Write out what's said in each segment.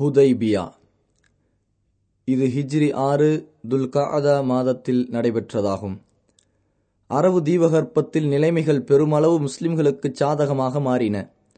ஹுதைபியா இது ஹிஜ்ரி ஆறு துல்காதா மாதத்தில் நடைபெற்றதாகும் அரபு தீபகற்பத்தில் நிலைமைகள் பெருமளவு முஸ்லிம்களுக்கு சாதகமாக மாறின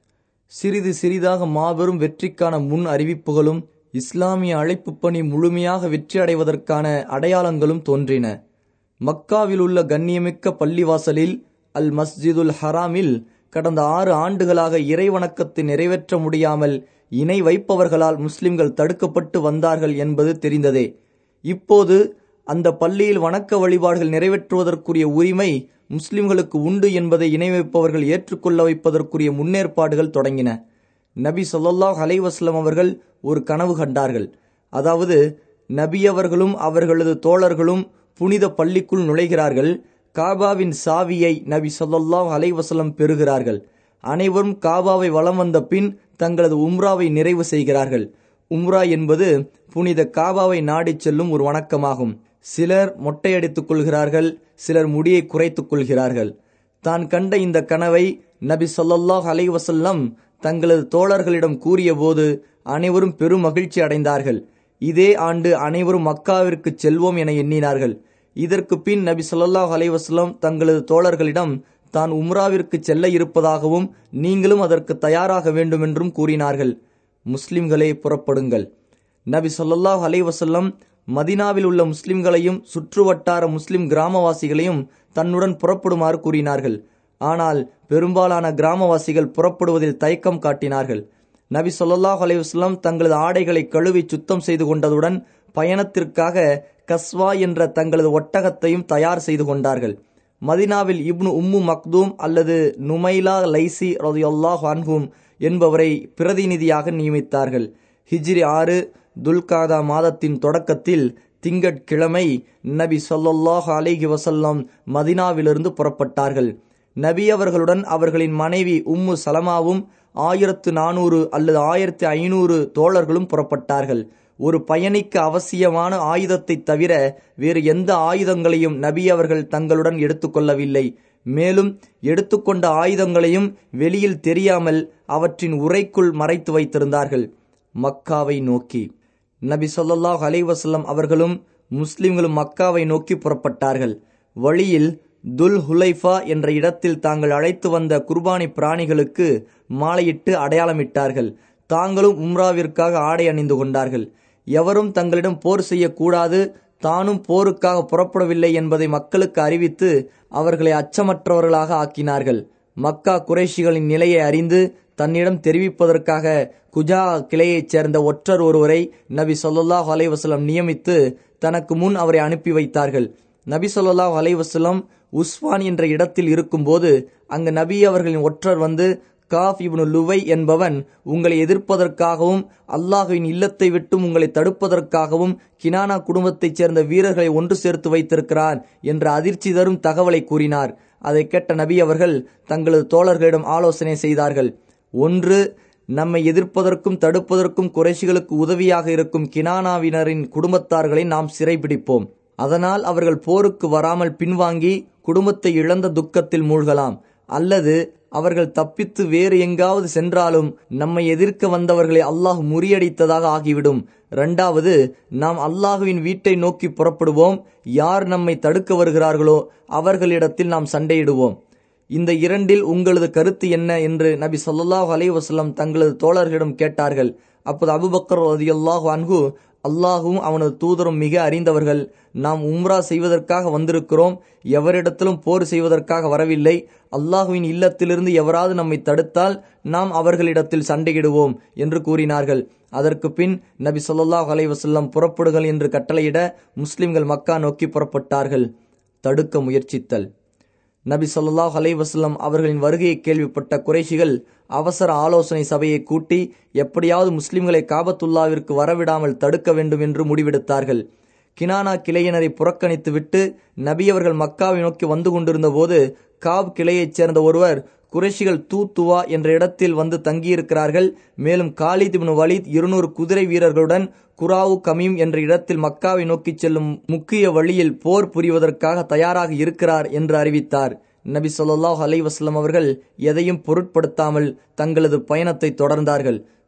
சிறிது சிறிதாக மாபெரும் வெற்றிக்கான முன் அறிவிப்புகளும் இஸ்லாமிய அழைப்பு பணி முழுமையாக வெற்றி அடைவதற்கான அடையாளங்களும் தோன்றின மக்காவில் உள்ள கண்ணியமிக்க பள்ளிவாசலில் அல் மஸ்ஜிதுல் ஹராமில் கடந்த ஆறு ஆண்டுகளாக இறைவணக்கத்தை நிறைவேற்ற முடியாமல் இணை வைப்பவர்களால் முஸ்லிம்கள் தடுக்கப்பட்டு வந்தார்கள் என்பது தெரிந்ததே இப்போது அந்த பள்ளியில் வணக்க வழிபாடுகள் நிறைவேற்றுவதற்குரிய உரிமை முஸ்லிம்களுக்கு உண்டு என்பதை இணை வைப்பவர்கள் ஏற்றுக்கொள்ள வைப்பதற்குரிய முன்னேற்பாடுகள் தொடங்கின நபி சொல்லாஹ் அலைவாஸ்லம் அவர்கள் ஒரு கனவு கண்டார்கள் அதாவது நபி அவர்களும் அவர்களது தோழர்களும் புனித பள்ளிக்குள் நுழைகிறார்கள் காபாவின் சாவியை நபி சொல்லாஹ் அலைவசலம் பெறுகிறார்கள் அனைவரும் காபாவை வலம் வந்த பின் தங்களது உம்ராவை நிறைவு செய்கிறார்கள் உம்ரா என்பது புனித காபாவை நாடிச் செல்லும் ஒரு வணக்கமாகும் சிலர் மொட்டையடித்துக் கொள்கிறார்கள் சிலர் முடியை குறைத்துக் கொள்கிறார்கள் தான் கண்ட இந்த கனவை நபி சொல்லாஹ் அலைவசல்லம் தங்களது தோழர்களிடம் கூறியபோது அனைவரும் பெரும் மகிழ்ச்சி அடைந்தார்கள் இதே ஆண்டு அனைவரும் மக்காவிற்கு செல்வோம் என எண்ணினார்கள் இதற்கு பின் நபி சொல்லாஹ் அலைவாஸ்லம் தங்களது தோழர்களிடம் தான் உம்ராவிற்கு செல்ல இருப்பதாகவும் நீங்களும் அதற்கு தயாராக வேண்டுமென்றும் கூறினார்கள் முஸ்லிம்களே புறப்படுங்கள் நபி சொல்லாஹ் அலைவசல்லம் மதினாவில் உள்ள முஸ்லிம்களையும் சுற்றுவட்டார முஸ்லிம் கிராமவாசிகளையும் தன்னுடன் புறப்படுமாறு கூறினார்கள் ஆனால் பெரும்பாலான கிராமவாசிகள் புறப்படுவதில் தயக்கம் காட்டினார்கள் நபி சொல்லாஹ் அலைவாஸ்லம் தங்களது ஆடைகளை கழுவி சுத்தம் செய்து கொண்டதுடன் பயணத்திற்காக கஸ்வா என்ற தங்களது ஒட்டகத்தையும் தயார் செய்து கொண்டார்கள் மதினாவில் இப்னு உம்மு மக்தூம் அல்லது நுமைலா லைசி ரதியுல்லாஹ் அன்ஹும் என்பவரை பிரதிநிதியாக நியமித்தார்கள் ஹிஜ்ரி ஆறு துல்காதா மாதத்தின் தொடக்கத்தில் திங்கட்கிழமை நபி சொல்லாஹ் அலிஹி வசல்லம் மதினாவிலிருந்து புறப்பட்டார்கள் நபி அவர்களுடன் அவர்களின் மனைவி உம்மு சலமாவும் ஆயிரத்து நானூறு அல்லது ஆயிரத்தி ஐநூறு தோழர்களும் புறப்பட்டார்கள் ஒரு பயணிக்கு அவசியமான ஆயுதத்தை தவிர வேறு எந்த ஆயுதங்களையும் நபி அவர்கள் தங்களுடன் எடுத்துக்கொள்ளவில்லை மேலும் எடுத்துக்கொண்ட ஆயுதங்களையும் வெளியில் தெரியாமல் அவற்றின் உரைக்குள் மறைத்து வைத்திருந்தார்கள் மக்காவை நோக்கி நபி சொல்லாஹ் அலைவாஸ்லம் அவர்களும் முஸ்லிம்களும் மக்காவை நோக்கி புறப்பட்டார்கள் வழியில் துல் ஹுலைஃபா என்ற இடத்தில் தாங்கள் அழைத்து வந்த குர்பானி பிராணிகளுக்கு மாலையிட்டு அடையாளமிட்டார்கள் தாங்களும் உம்ராவிற்காக ஆடை அணிந்து கொண்டார்கள் எவரும் தங்களிடம் போர் செய்யக்கூடாது தானும் போருக்காக புறப்படவில்லை என்பதை மக்களுக்கு அறிவித்து அவர்களை அச்சமற்றவர்களாக ஆக்கினார்கள் மக்கா குறைஷிகளின் நிலையை அறிந்து தன்னிடம் தெரிவிப்பதற்காக குஜா கிளையைச் சேர்ந்த ஒற்றர் ஒருவரை நபி சொல்லாஹ் அலைவசலம் நியமித்து தனக்கு முன் அவரை அனுப்பி வைத்தார்கள் நபி சொல்லாஹ் அலைவசலம் உஸ்வான் என்ற இடத்தில் இருக்கும்போது அங்கு நபி அவர்களின் ஒற்றர் வந்து காஃப் இப்னு லுவை என்பவன் உங்களை எதிர்ப்பதற்காகவும் அல்லாஹுவின் இல்லத்தை விட்டும் உங்களை தடுப்பதற்காகவும் கினானா குடும்பத்தைச் சேர்ந்த வீரர்களை ஒன்று சேர்த்து வைத்திருக்கிறான் என்ற அதிர்ச்சி தரும் தகவலை கூறினார் அதை கேட்ட நபி அவர்கள் தங்களது தோழர்களிடம் ஆலோசனை செய்தார்கள் ஒன்று நம்மை எதிர்ப்பதற்கும் தடுப்பதற்கும் குறைஷிகளுக்கு உதவியாக இருக்கும் கினானாவினரின் குடும்பத்தார்களை நாம் சிறைபிடிப்போம் அதனால் அவர்கள் போருக்கு வராமல் பின்வாங்கி குடும்பத்தை இழந்த துக்கத்தில் மூழ்கலாம் அல்லது அவர்கள் தப்பித்து வேறு எங்காவது சென்றாலும் நம்மை எதிர்க்க வந்தவர்களை அல்லாஹ் முறியடித்ததாக ஆகிவிடும் இரண்டாவது நாம் அல்லாஹுவின் வீட்டை நோக்கி புறப்படுவோம் யார் நம்மை தடுக்க வருகிறார்களோ அவர்களிடத்தில் நாம் சண்டையிடுவோம் இந்த இரண்டில் உங்களது கருத்து என்ன என்று நபி சொல்லாஹ் அலைவாஸ்லம் தங்களது தோழர்களிடம் கேட்டார்கள் அப்போது அபுபக்கர் ரதியல்லாஹு அன்ஹு அல்லாஹும் அவனது தூதரும் மிக அறிந்தவர்கள் நாம் உம்ரா செய்வதற்காக வந்திருக்கிறோம் எவரிடத்திலும் போர் செய்வதற்காக வரவில்லை அல்லாஹுவின் இல்லத்திலிருந்து எவராது நம்மை தடுத்தால் நாம் அவர்களிடத்தில் சண்டையிடுவோம் என்று கூறினார்கள் அதற்கு பின் நபி சொல்லாஹ் அலைவசல்லம் புறப்படுகள் என்று கட்டளையிட முஸ்லிம்கள் மக்கா நோக்கி புறப்பட்டார்கள் தடுக்க முயற்சித்தல் நபி சொல்லாஹ் அலைவாஸ்லம் அவர்களின் வருகையை கேள்விப்பட்ட குறைஷிகள் அவசர ஆலோசனை சபையை கூட்டி எப்படியாவது முஸ்லிம்களை காபத்துல்லாவிற்கு வரவிடாமல் தடுக்க வேண்டும் என்று முடிவெடுத்தார்கள் கினானா கிளையினரை புறக்கணித்துவிட்டு நபியவர்கள் மக்காவை நோக்கி வந்து கொண்டிருந்த போது காப் கிளையைச் சேர்ந்த ஒருவர் குறைஷிகள் தூத்துவா என்ற இடத்தில் வந்து தங்கியிருக்கிறார்கள் மேலும் காலித் இப்னு வலித் இருநூறு குதிரை வீரர்களுடன் குராவு கமீம் என்ற இடத்தில் மக்காவை நோக்கி செல்லும் முக்கிய வழியில் போர் புரிவதற்காக தயாராக இருக்கிறார் என்று அறிவித்தார் நபி சொல்லாஹ் அலைவாஸ்லம் அவர்கள் எதையும் பொருட்படுத்தாமல் தங்களது பயணத்தை தொடர்ந்தார்கள்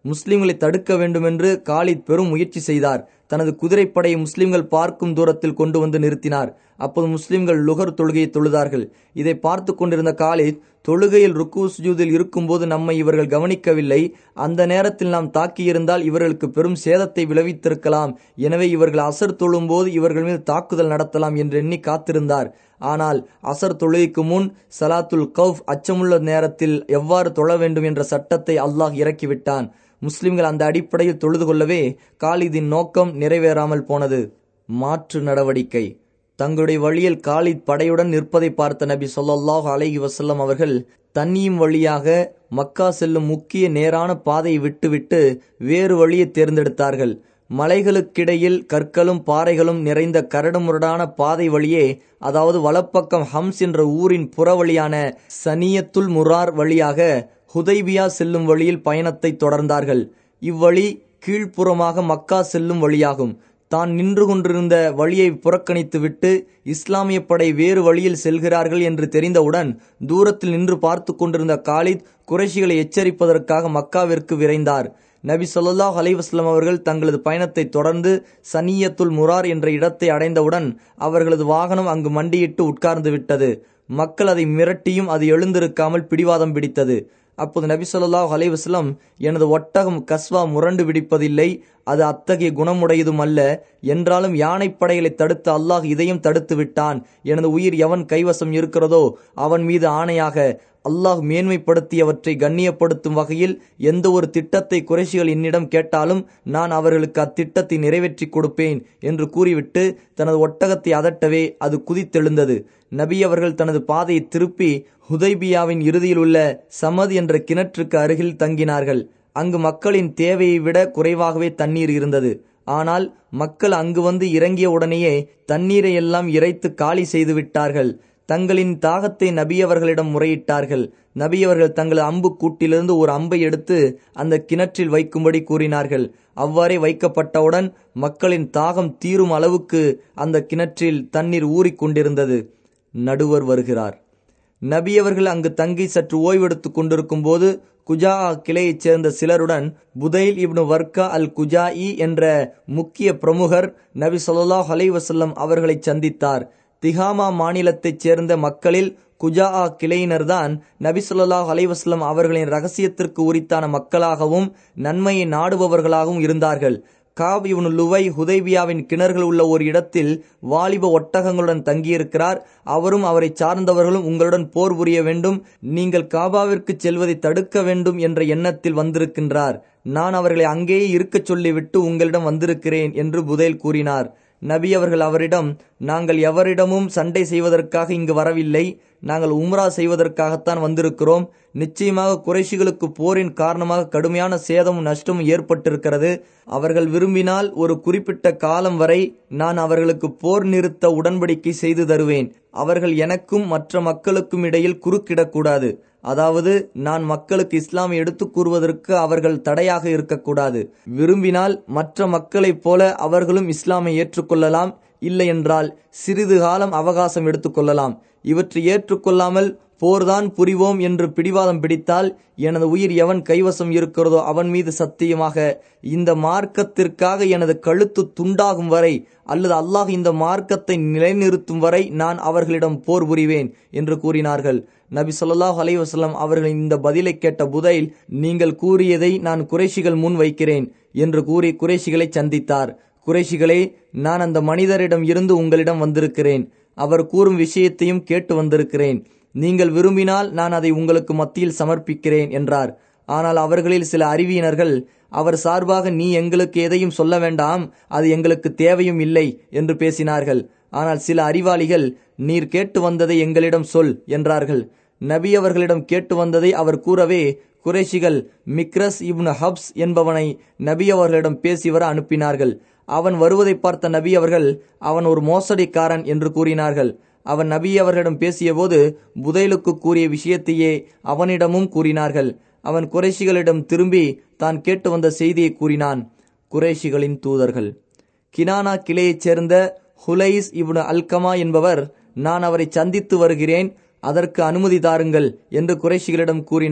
முஸ்லிம்களை தடுக்க வேண்டுமென்று காலித் பெரும் முயற்சி செய்தார் தனது குதிரைப்படையை முஸ்லிம்கள் பார்க்கும் தூரத்தில் கொண்டு வந்து நிறுத்தினார் அப்போது முஸ்லிம்கள் லுகர் தொழுகையை தொழுதார்கள் இதை பார்த்து கொண்டிருந்த காலித் தொழுகையில் ருக்கு சுஜூதில் இருக்கும்போது நம்மை இவர்கள் கவனிக்கவில்லை அந்த நேரத்தில் நாம் தாக்கியிருந்தால் இவர்களுக்கு பெரும் சேதத்தை விளைவித்திருக்கலாம் எனவே இவர்கள் அசர் தொழும்போது இவர்கள் மீது தாக்குதல் நடத்தலாம் என்று எண்ணி காத்திருந்தார் ஆனால் அசர் தொழுகைக்கு முன் சலாத்துல் கவுஃப் அச்சமுள்ள நேரத்தில் எவ்வாறு தொழ வேண்டும் என்ற சட்டத்தை அல்லாஹ் இறக்கிவிட்டான் முஸ்லிம்கள் அந்த அடிப்படையில் தொழுது கொள்ளவே காலிதின் நோக்கம் நிறைவேறாமல் போனது மாற்று நடவடிக்கை தங்களுடைய வழியில் காலித் படையுடன் நிற்பதை பார்த்த நபி சொல்லாஹ் அலைஹி வசல்லம் அவர்கள் தண்ணியும் வழியாக மக்கா செல்லும் முக்கிய நேரான பாதையை விட்டுவிட்டு வேறு வழியை தேர்ந்தெடுத்தார்கள் மலைகளுக்கிடையில் கற்களும் பாறைகளும் நிறைந்த கரடுமுரடான பாதை வழியே அதாவது வலப்பக்கம் ஹம்ஸ் என்ற ஊரின் புறவழியான சனியத்துல் முரார் வழியாக ஹுதைபியா செல்லும் வழியில் பயணத்தை தொடர்ந்தார்கள் இவ்வழி கீழ்ப்புறமாக மக்கா செல்லும் வழியாகும் தான் நின்று கொண்டிருந்த வழியை புறக்கணித்துவிட்டு இஸ்லாமிய படை வேறு வழியில் செல்கிறார்கள் என்று தெரிந்தவுடன் தூரத்தில் நின்று பார்த்து கொண்டிருந்த காலித் குறைஷிகளை எச்சரிப்பதற்காக மக்காவிற்கு விரைந்தார் நபி சொல்லாஹ் அலைவாஸ்லாம் அவர்கள் தங்களது பயணத்தை தொடர்ந்து சனியத்துல் முரார் என்ற இடத்தை அடைந்தவுடன் அவர்களது வாகனம் அங்கு மண்டியிட்டு உட்கார்ந்து விட்டது மக்கள் அதை மிரட்டியும் அது எழுந்திருக்காமல் பிடிவாதம் பிடித்தது அப்போது நபி சொல்லாஹ் அலைவாஸ்லம் எனது ஒட்டகம் கஸ்வா முரண்டு பிடிப்பதில்லை அது அத்தகைய குணமுடையதும் அல்ல என்றாலும் யானை படைகளை தடுத்து அல்லாஹ் இதையும் தடுத்து விட்டான் எனது உயிர் எவன் கைவசம் இருக்கிறதோ அவன் மீது ஆணையாக அல்லாஹ் மேன்மைப்படுத்தியவற்றை கண்ணியப்படுத்தும் வகையில் எந்த ஒரு திட்டத்தை குறைஷிகள் என்னிடம் கேட்டாலும் நான் அவர்களுக்கு அத்திட்டத்தை நிறைவேற்றி கொடுப்பேன் என்று கூறிவிட்டு தனது ஒட்டகத்தை அதட்டவே அது குதித்தெழுந்தது நபி அவர்கள் தனது பாதையை திருப்பி ஹுதைபியாவின் இறுதியில் உள்ள சமத் என்ற கிணற்றுக்கு அருகில் தங்கினார்கள் அங்கு மக்களின் தேவையை விட குறைவாகவே தண்ணீர் இருந்தது ஆனால் மக்கள் அங்கு வந்து இறங்கிய உடனேயே தண்ணீரை எல்லாம் இறைத்து காலி செய்து விட்டார்கள் தங்களின் தாகத்தை நபியவர்களிடம் முறையிட்டார்கள் நபியவர்கள் தங்களது அம்பு கூட்டிலிருந்து ஒரு அம்பை எடுத்து அந்த கிணற்றில் வைக்கும்படி கூறினார்கள் அவ்வாறே வைக்கப்பட்டவுடன் மக்களின் தாகம் தீரும் அளவுக்கு அந்த கிணற்றில் தண்ணீர் ஊறிக்கொண்டிருந்தது நடுவர் வருகிறார் நபியவர்கள் அங்கு தங்கி சற்று ஓய்வெடுத்துக் கொண்டிருக்கும் போது குஜா கிளையைச் சேர்ந்த சிலருடன் புதைல் இப்னு வர்க்கா அல் குஜாஇ என்ற முக்கிய பிரமுகர் நபி சொல்லாஹ் அலைவசல்லம் அவர்களை சந்தித்தார் திகாமா மாநிலத்தைச் சேர்ந்த மக்களில் குஜா கிளையினர்தான் நபி சொல்லாஹ் அலைவாஸ்லம் அவர்களின் ரகசியத்திற்கு உரித்தான மக்களாகவும் நன்மையை நாடுபவர்களாகவும் இருந்தார்கள் காப் இவனு லுவை ஹுதைபியாவின் கிணறுகள் உள்ள ஒரு இடத்தில் வாலிப ஒட்டகங்களுடன் தங்கியிருக்கிறார் அவரும் அவரை சார்ந்தவர்களும் உங்களுடன் போர் புரிய வேண்டும் நீங்கள் காபாவிற்கு செல்வதை தடுக்க வேண்டும் என்ற எண்ணத்தில் வந்திருக்கின்றார் நான் அவர்களை அங்கேயே இருக்கச் சொல்லிவிட்டு உங்களிடம் வந்திருக்கிறேன் என்று புதைல் கூறினார் நபி அவர்கள் அவரிடம் நாங்கள் எவரிடமும் சண்டை செய்வதற்காக இங்கு வரவில்லை நாங்கள் உம்ரா செய்வதற்காகத்தான் வந்திருக்கிறோம் நிச்சயமாக குறைஷிகளுக்கு போரின் காரணமாக கடுமையான சேதமும் நஷ்டமும் ஏற்பட்டிருக்கிறது அவர்கள் விரும்பினால் ஒரு குறிப்பிட்ட காலம் வரை நான் அவர்களுக்கு போர் நிறுத்த உடன்படிக்கை செய்து தருவேன் அவர்கள் எனக்கும் மற்ற மக்களுக்கும் இடையில் குறுக்கிடக்கூடாது அதாவது நான் மக்களுக்கு இஸ்லாமை எடுத்துக் கூறுவதற்கு அவர்கள் தடையாக இருக்கக்கூடாது விரும்பினால் மற்ற மக்களைப் போல அவர்களும் இஸ்லாமை ஏற்றுக்கொள்ளலாம் இல்லை என்றால் சிறிது காலம் அவகாசம் எடுத்துக்கொள்ளலாம் இவற்றை ஏற்றுக்கொள்ளாமல் போர்தான் புரிவோம் என்று பிடிவாதம் பிடித்தால் எனது உயிர் எவன் கைவசம் இருக்கிறதோ அவன் மீது சத்தியமாக இந்த மார்க்கத்திற்காக எனது கழுத்து துண்டாகும் வரை அல்லது அல்லாஹ் இந்த மார்க்கத்தை நிலைநிறுத்தும் வரை நான் அவர்களிடம் போர் புரிவேன் என்று கூறினார்கள் நபி சொல்லாஹ் அலைவாஸ்லாம் அவர்களின் இந்த பதிலை கேட்ட புதைல் நீங்கள் கூறியதை நான் குறைஷிகள் முன் வைக்கிறேன் என்று கூறி குறைஷிகளை சந்தித்தார் குறைஷிகளே நான் அந்த மனிதரிடம் இருந்து உங்களிடம் வந்திருக்கிறேன் அவர் கூறும் விஷயத்தையும் கேட்டு வந்திருக்கிறேன் நீங்கள் விரும்பினால் நான் அதை உங்களுக்கு மத்தியில் சமர்ப்பிக்கிறேன் என்றார் ஆனால் அவர்களில் சில அறிவியினர்கள் அவர் சார்பாக நீ எங்களுக்கு எதையும் சொல்ல வேண்டாம் அது எங்களுக்கு தேவையும் இல்லை என்று பேசினார்கள் ஆனால் சில அறிவாளிகள் நீர் கேட்டு வந்ததை எங்களிடம் சொல் என்றார்கள் நபி அவர்களிடம் கேட்டு வந்ததை அவர் கூறவே குறைஷிகள் மிக்ரஸ் இப்னு ஹப்ஸ் என்பவனை நபி அவர்களிடம் பேசி வர அனுப்பினார்கள் அவன் வருவதை பார்த்த நபி அவர்கள் அவன் ஒரு மோசடிக்காரன் என்று கூறினார்கள் அவன் நபி அவர்களிடம் பேசியபோது புதைலுக்கு கூறிய விஷயத்தையே அவனிடமும் கூறினார்கள் அவன் குறைஷிகளிடம் திரும்பி தான் கேட்டு வந்த செய்தியை கூறினான் குறைஷிகளின் தூதர்கள் கினானா கிளையைச் சேர்ந்த ஹுலைஸ் இப்னு அல்கமா என்பவர் நான் அவரை சந்தித்து வருகிறேன் அதற்கு அனுமதி தாருங்கள் என்று குறைஷிகளிடம் கூறினார்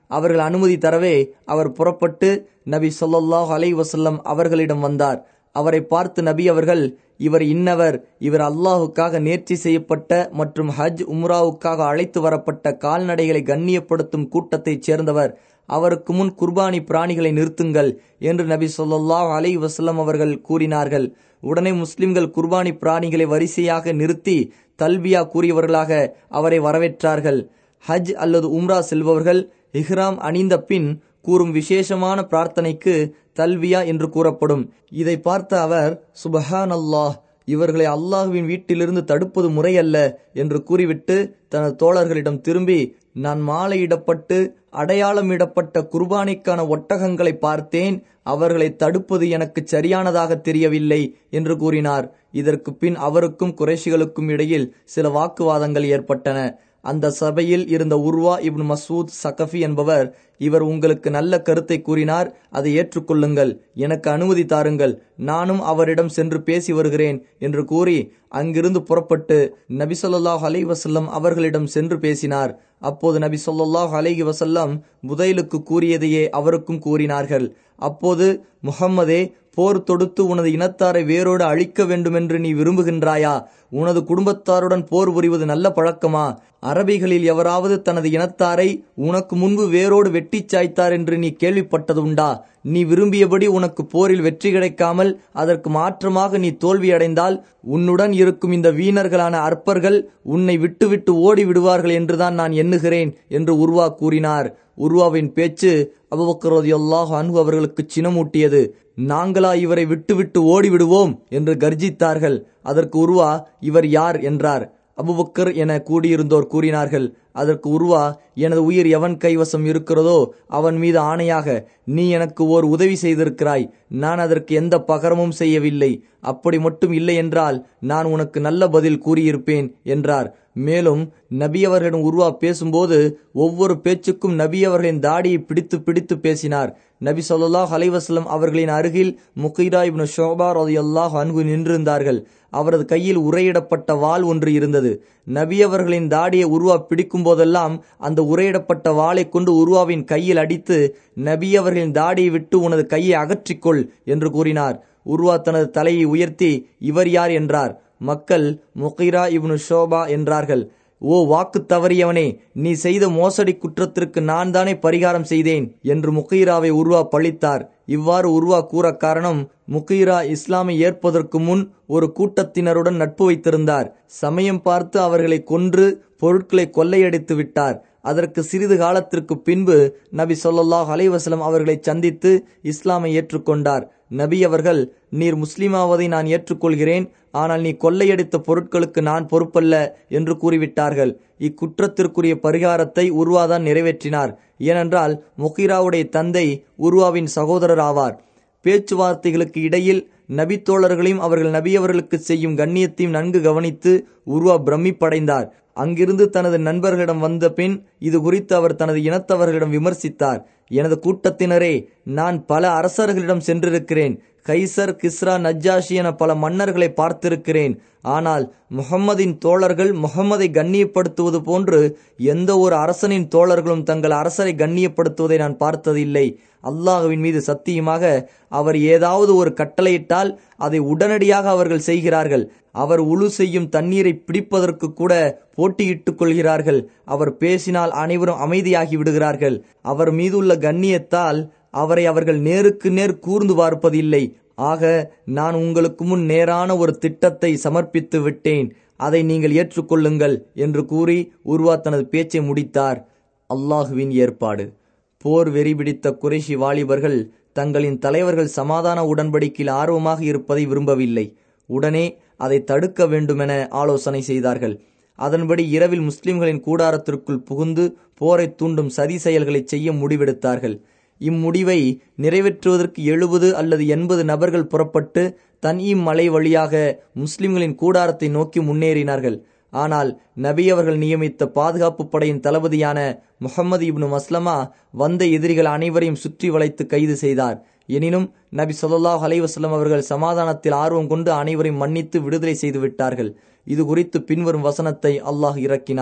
அவர்கள் அனுமதி தரவே அவர் புறப்பட்டு நபி ஸல்லல்லாஹு அலைஹி வஸல்லம் அவர்களிடம் வந்தார் அவரை பார்த்து நபி அவர்கள் இவர் இன்னவர் இவர் அல்லாஹுக்காக நேர்ச்சி செய்யப்பட்ட மற்றும் ஹஜ் உம்ராவுக்காக அழைத்து வரப்பட்ட கால்நடைகளை கண்ணியப்படுத்தும் கூட்டத்தைச் சேர்ந்தவர் அவருக்கு முன் குர்பானி பிராணிகளை நிறுத்துங்கள் என்று நபி ஸல்லல்லாஹு அலைஹி வஸல்லம் அவர்கள் கூறினார்கள் உடனே முஸ்லிம்கள் குர்பானி பிராணிகளை வரிசையாக நிறுத்தி தல்பியா கூறியவர்களாக அவரை வரவேற்றார்கள் ஹஜ் அல்லது உம்ரா செல்பவர்கள் இஹ்ராம் அணிந்த பின் கூறும் விசேஷமான பிரார்த்தனைக்கு தல்வியா என்று கூறப்படும் இதை பார்த்த அவர் சுபஹான் அல்லாஹ் இவர்களை அல்லாஹுவின் வீட்டிலிருந்து தடுப்பது முறையல்ல என்று கூறிவிட்டு தனது தோழர்களிடம் திரும்பி நான் மாலையிடப்பட்டு அடையாளமிடப்பட்ட குர்பானிக்கான ஒட்டகங்களை பார்த்தேன் அவர்களை தடுப்பது எனக்கு சரியானதாக தெரியவில்லை என்று கூறினார் இதற்கு பின் அவருக்கும் குறைஷிகளுக்கும் இடையில் சில வாக்குவாதங்கள் ஏற்பட்டன அந்த சபையில் இருந்த உர்வா இப்னு மசூத் சகஃபி என்பவர் இவர் உங்களுக்கு நல்ல கருத்தை கூறினார் அதை ஏற்றுக்கொள்ளுங்கள் எனக்கு அனுமதி தாருங்கள் நானும் அவரிடம் சென்று பேசி வருகிறேன் என்று கூறி அங்கிருந்து புறப்பட்டு நபி சொல்லாஹ் அலை வசல்லம் அவர்களிடம் சென்று பேசினார் அப்போது நபி சொல்லாஹ் அலைஹி வசல்லம் புதைலுக்கு கூறியதையே அவருக்கும் கூறினார்கள் அப்போது முகம்மதே போர் தொடுத்து உனது இனத்தாரை வேரோடு அழிக்க வேண்டுமென்று நீ விரும்புகின்றாயா உனது குடும்பத்தாருடன் போர் புரிவது நல்ல பழக்கமா அரபிகளில் எவராவது தனது இனத்தாரை உனக்கு முன்பு வேரோடு வெட்டிச் சாய்த்தார் என்று நீ கேள்விப்பட்டது உண்டா நீ விரும்பியபடி உனக்கு போரில் வெற்றி கிடைக்காமல் அதற்கு மாற்றமாக நீ தோல்வியடைந்தால் உன்னுடன் இருக்கும் இந்த வீணர்களான அற்பர்கள் உன்னை விட்டுவிட்டு ஓடி விடுவார்கள் என்றுதான் நான் எண்ணுகிறேன் என்று உருவா கூறினார் உருவாவின் பேச்சு அபுபக்கரோதியல்லாஹ் அன்பு அவர்களுக்கு சினமூட்டியது நாங்களா இவரை விட்டுவிட்டு ஓடிவிடுவோம் என்று கர்ஜித்தார்கள் அதற்கு உருவா இவர் யார் என்றார் அபுபக்கர் என கூடியிருந்தோர் கூறினார்கள் அதற்கு உருவா எனது உயிர் எவன் கைவசம் இருக்கிறதோ அவன் மீது ஆணையாக நீ எனக்கு ஓர் உதவி செய்திருக்கிறாய் நான் அதற்கு எந்த பகரமும் செய்யவில்லை அப்படி மட்டும் இல்லை என்றால் நான் உனக்கு நல்ல பதில் கூறியிருப்பேன் என்றார் மேலும் நபி அவர்களிடம் உருவா பேசும்போது ஒவ்வொரு பேச்சுக்கும் நபி அவர்களின் தாடியை பிடித்து பிடித்து பேசினார் நபி சொல்லாஹ் அலைவாஸ்லம் அவர்களின் அருகில் முகைரா இப்னு ஷோபா ரதியல்லாஹ் அன்பு நின்றிருந்தார்கள் அவரது கையில் உரையிடப்பட்ட வாள் ஒன்று இருந்தது நபி அவர்களின் தாடியை உருவா பிடிக்கும் போதெல்லாம் அந்த உரையிடப்பட்ட வாளை கொண்டு உருவாவின் கையில் அடித்து நபி அவர்களின் தாடியை விட்டு உனது கையை அகற்றிக்கொள் என்று கூறினார் உருவா தனது தலையை உயர்த்தி இவர் யார் என்றார் மக்கள் முகைரா இப்னு ஷோபா என்றார்கள் ஓ வாக்கு தவறியவனே நீ செய்த மோசடி குற்றத்திற்கு நான் தானே பரிகாரம் செய்தேன் என்று முகீராவை உருவா பழித்தார் இவ்வாறு உருவா கூற காரணம் முகீரா இஸ்லாமை ஏற்பதற்கு முன் ஒரு கூட்டத்தினருடன் நட்பு வைத்திருந்தார் சமயம் பார்த்து அவர்களை கொன்று பொருட்களை கொள்ளையடித்து விட்டார் அதற்கு சிறிது காலத்திற்கு பின்பு நபி சொல்லாஹ் அலைவாஸ்லம் அவர்களை சந்தித்து இஸ்லாமை ஏற்றுக்கொண்டார் நபி அவர்கள் நீர் முஸ்லிமாவதை நான் ஏற்றுக்கொள்கிறேன் ஆனால் நீ கொள்ளையடித்த பொருட்களுக்கு நான் பொறுப்பல்ல என்று கூறிவிட்டார்கள் இக்குற்றத்திற்குரிய பரிகாரத்தை உருவாதான் நிறைவேற்றினார் ஏனென்றால் முகிராவுடைய தந்தை உருவாவின் சகோதரர் ஆவார் பேச்சுவார்த்தைகளுக்கு இடையில் நபித்தோழர்களையும் அவர்கள் நபியவர்களுக்கு செய்யும் கண்ணியத்தையும் நன்கு கவனித்து உருவா பிரமிப்படைந்தார் அங்கிருந்து தனது நண்பர்களிடம் வந்த பின் இது குறித்து அவர் தனது இனத்தவர்களிடம் விமர்சித்தார் எனது கூட்டத்தினரே நான் பல அரசர்களிடம் சென்றிருக்கிறேன் கைசர் கிஸ்ரா நஜ்ஜாஷி என பல மன்னர்களை பார்த்திருக்கிறேன் ஆனால் முகம்மதின் தோழர்கள் முகம்மதை கண்ணியப்படுத்துவது போன்று எந்த ஒரு அரசனின் தோழர்களும் தங்கள் அரசரை கண்ணியப்படுத்துவதை நான் பார்த்ததில்லை அல்லாஹுவின் மீது சத்தியமாக அவர் ஏதாவது ஒரு கட்டளையிட்டால் அதை உடனடியாக அவர்கள் செய்கிறார்கள் அவர் உழு செய்யும் தண்ணீரை பிடிப்பதற்கு கூட போட்டியிட்டுக் கொள்கிறார்கள் அவர் பேசினால் அனைவரும் அமைதியாகி விடுகிறார்கள் அவர் மீதுள்ள கண்ணியத்தால் அவரை அவர்கள் நேருக்கு நேர் கூர்ந்து பார்ப்பதில்லை ஆக நான் உங்களுக்கு முன் நேரான ஒரு திட்டத்தை சமர்ப்பித்து விட்டேன் அதை நீங்கள் ஏற்றுக்கொள்ளுங்கள் என்று கூறி உருவா தனது பேச்சை முடித்தார் அல்லாஹுவின் ஏற்பாடு போர் வெறி பிடித்த குறைஷி வாலிபர்கள் தங்களின் தலைவர்கள் சமாதான உடன்படிக்கையில் ஆர்வமாக இருப்பதை விரும்பவில்லை உடனே அதை தடுக்க வேண்டுமென ஆலோசனை செய்தார்கள் அதன்படி இரவில் முஸ்லிம்களின் கூடாரத்திற்குள் புகுந்து போரை தூண்டும் சதி செயல்களை செய்ய முடிவெடுத்தார்கள் இம்முடிவை நிறைவேற்றுவதற்கு எழுபது அல்லது எண்பது நபர்கள் புறப்பட்டு தன்ஈம் மலை வழியாக முஸ்லிம்களின் கூடாரத்தை நோக்கி முன்னேறினார்கள் ஆனால் நபி அவர்கள் நியமித்த பாதுகாப்பு படையின் தளபதியான முகமது இப்னு மஸ்லமா வந்த எதிரிகள் அனைவரையும் சுற்றி வளைத்து கைது செய்தார் எனினும் நபி சொல்லாஹ் அலைவாஸ்லம் அவர்கள் சமாதானத்தில் ஆர்வம் கொண்டு அனைவரையும் மன்னித்து விடுதலை செய்து விட்டார்கள் இது குறித்து பின்வரும் வசனத்தை அல்லாஹ் இறக்கினான்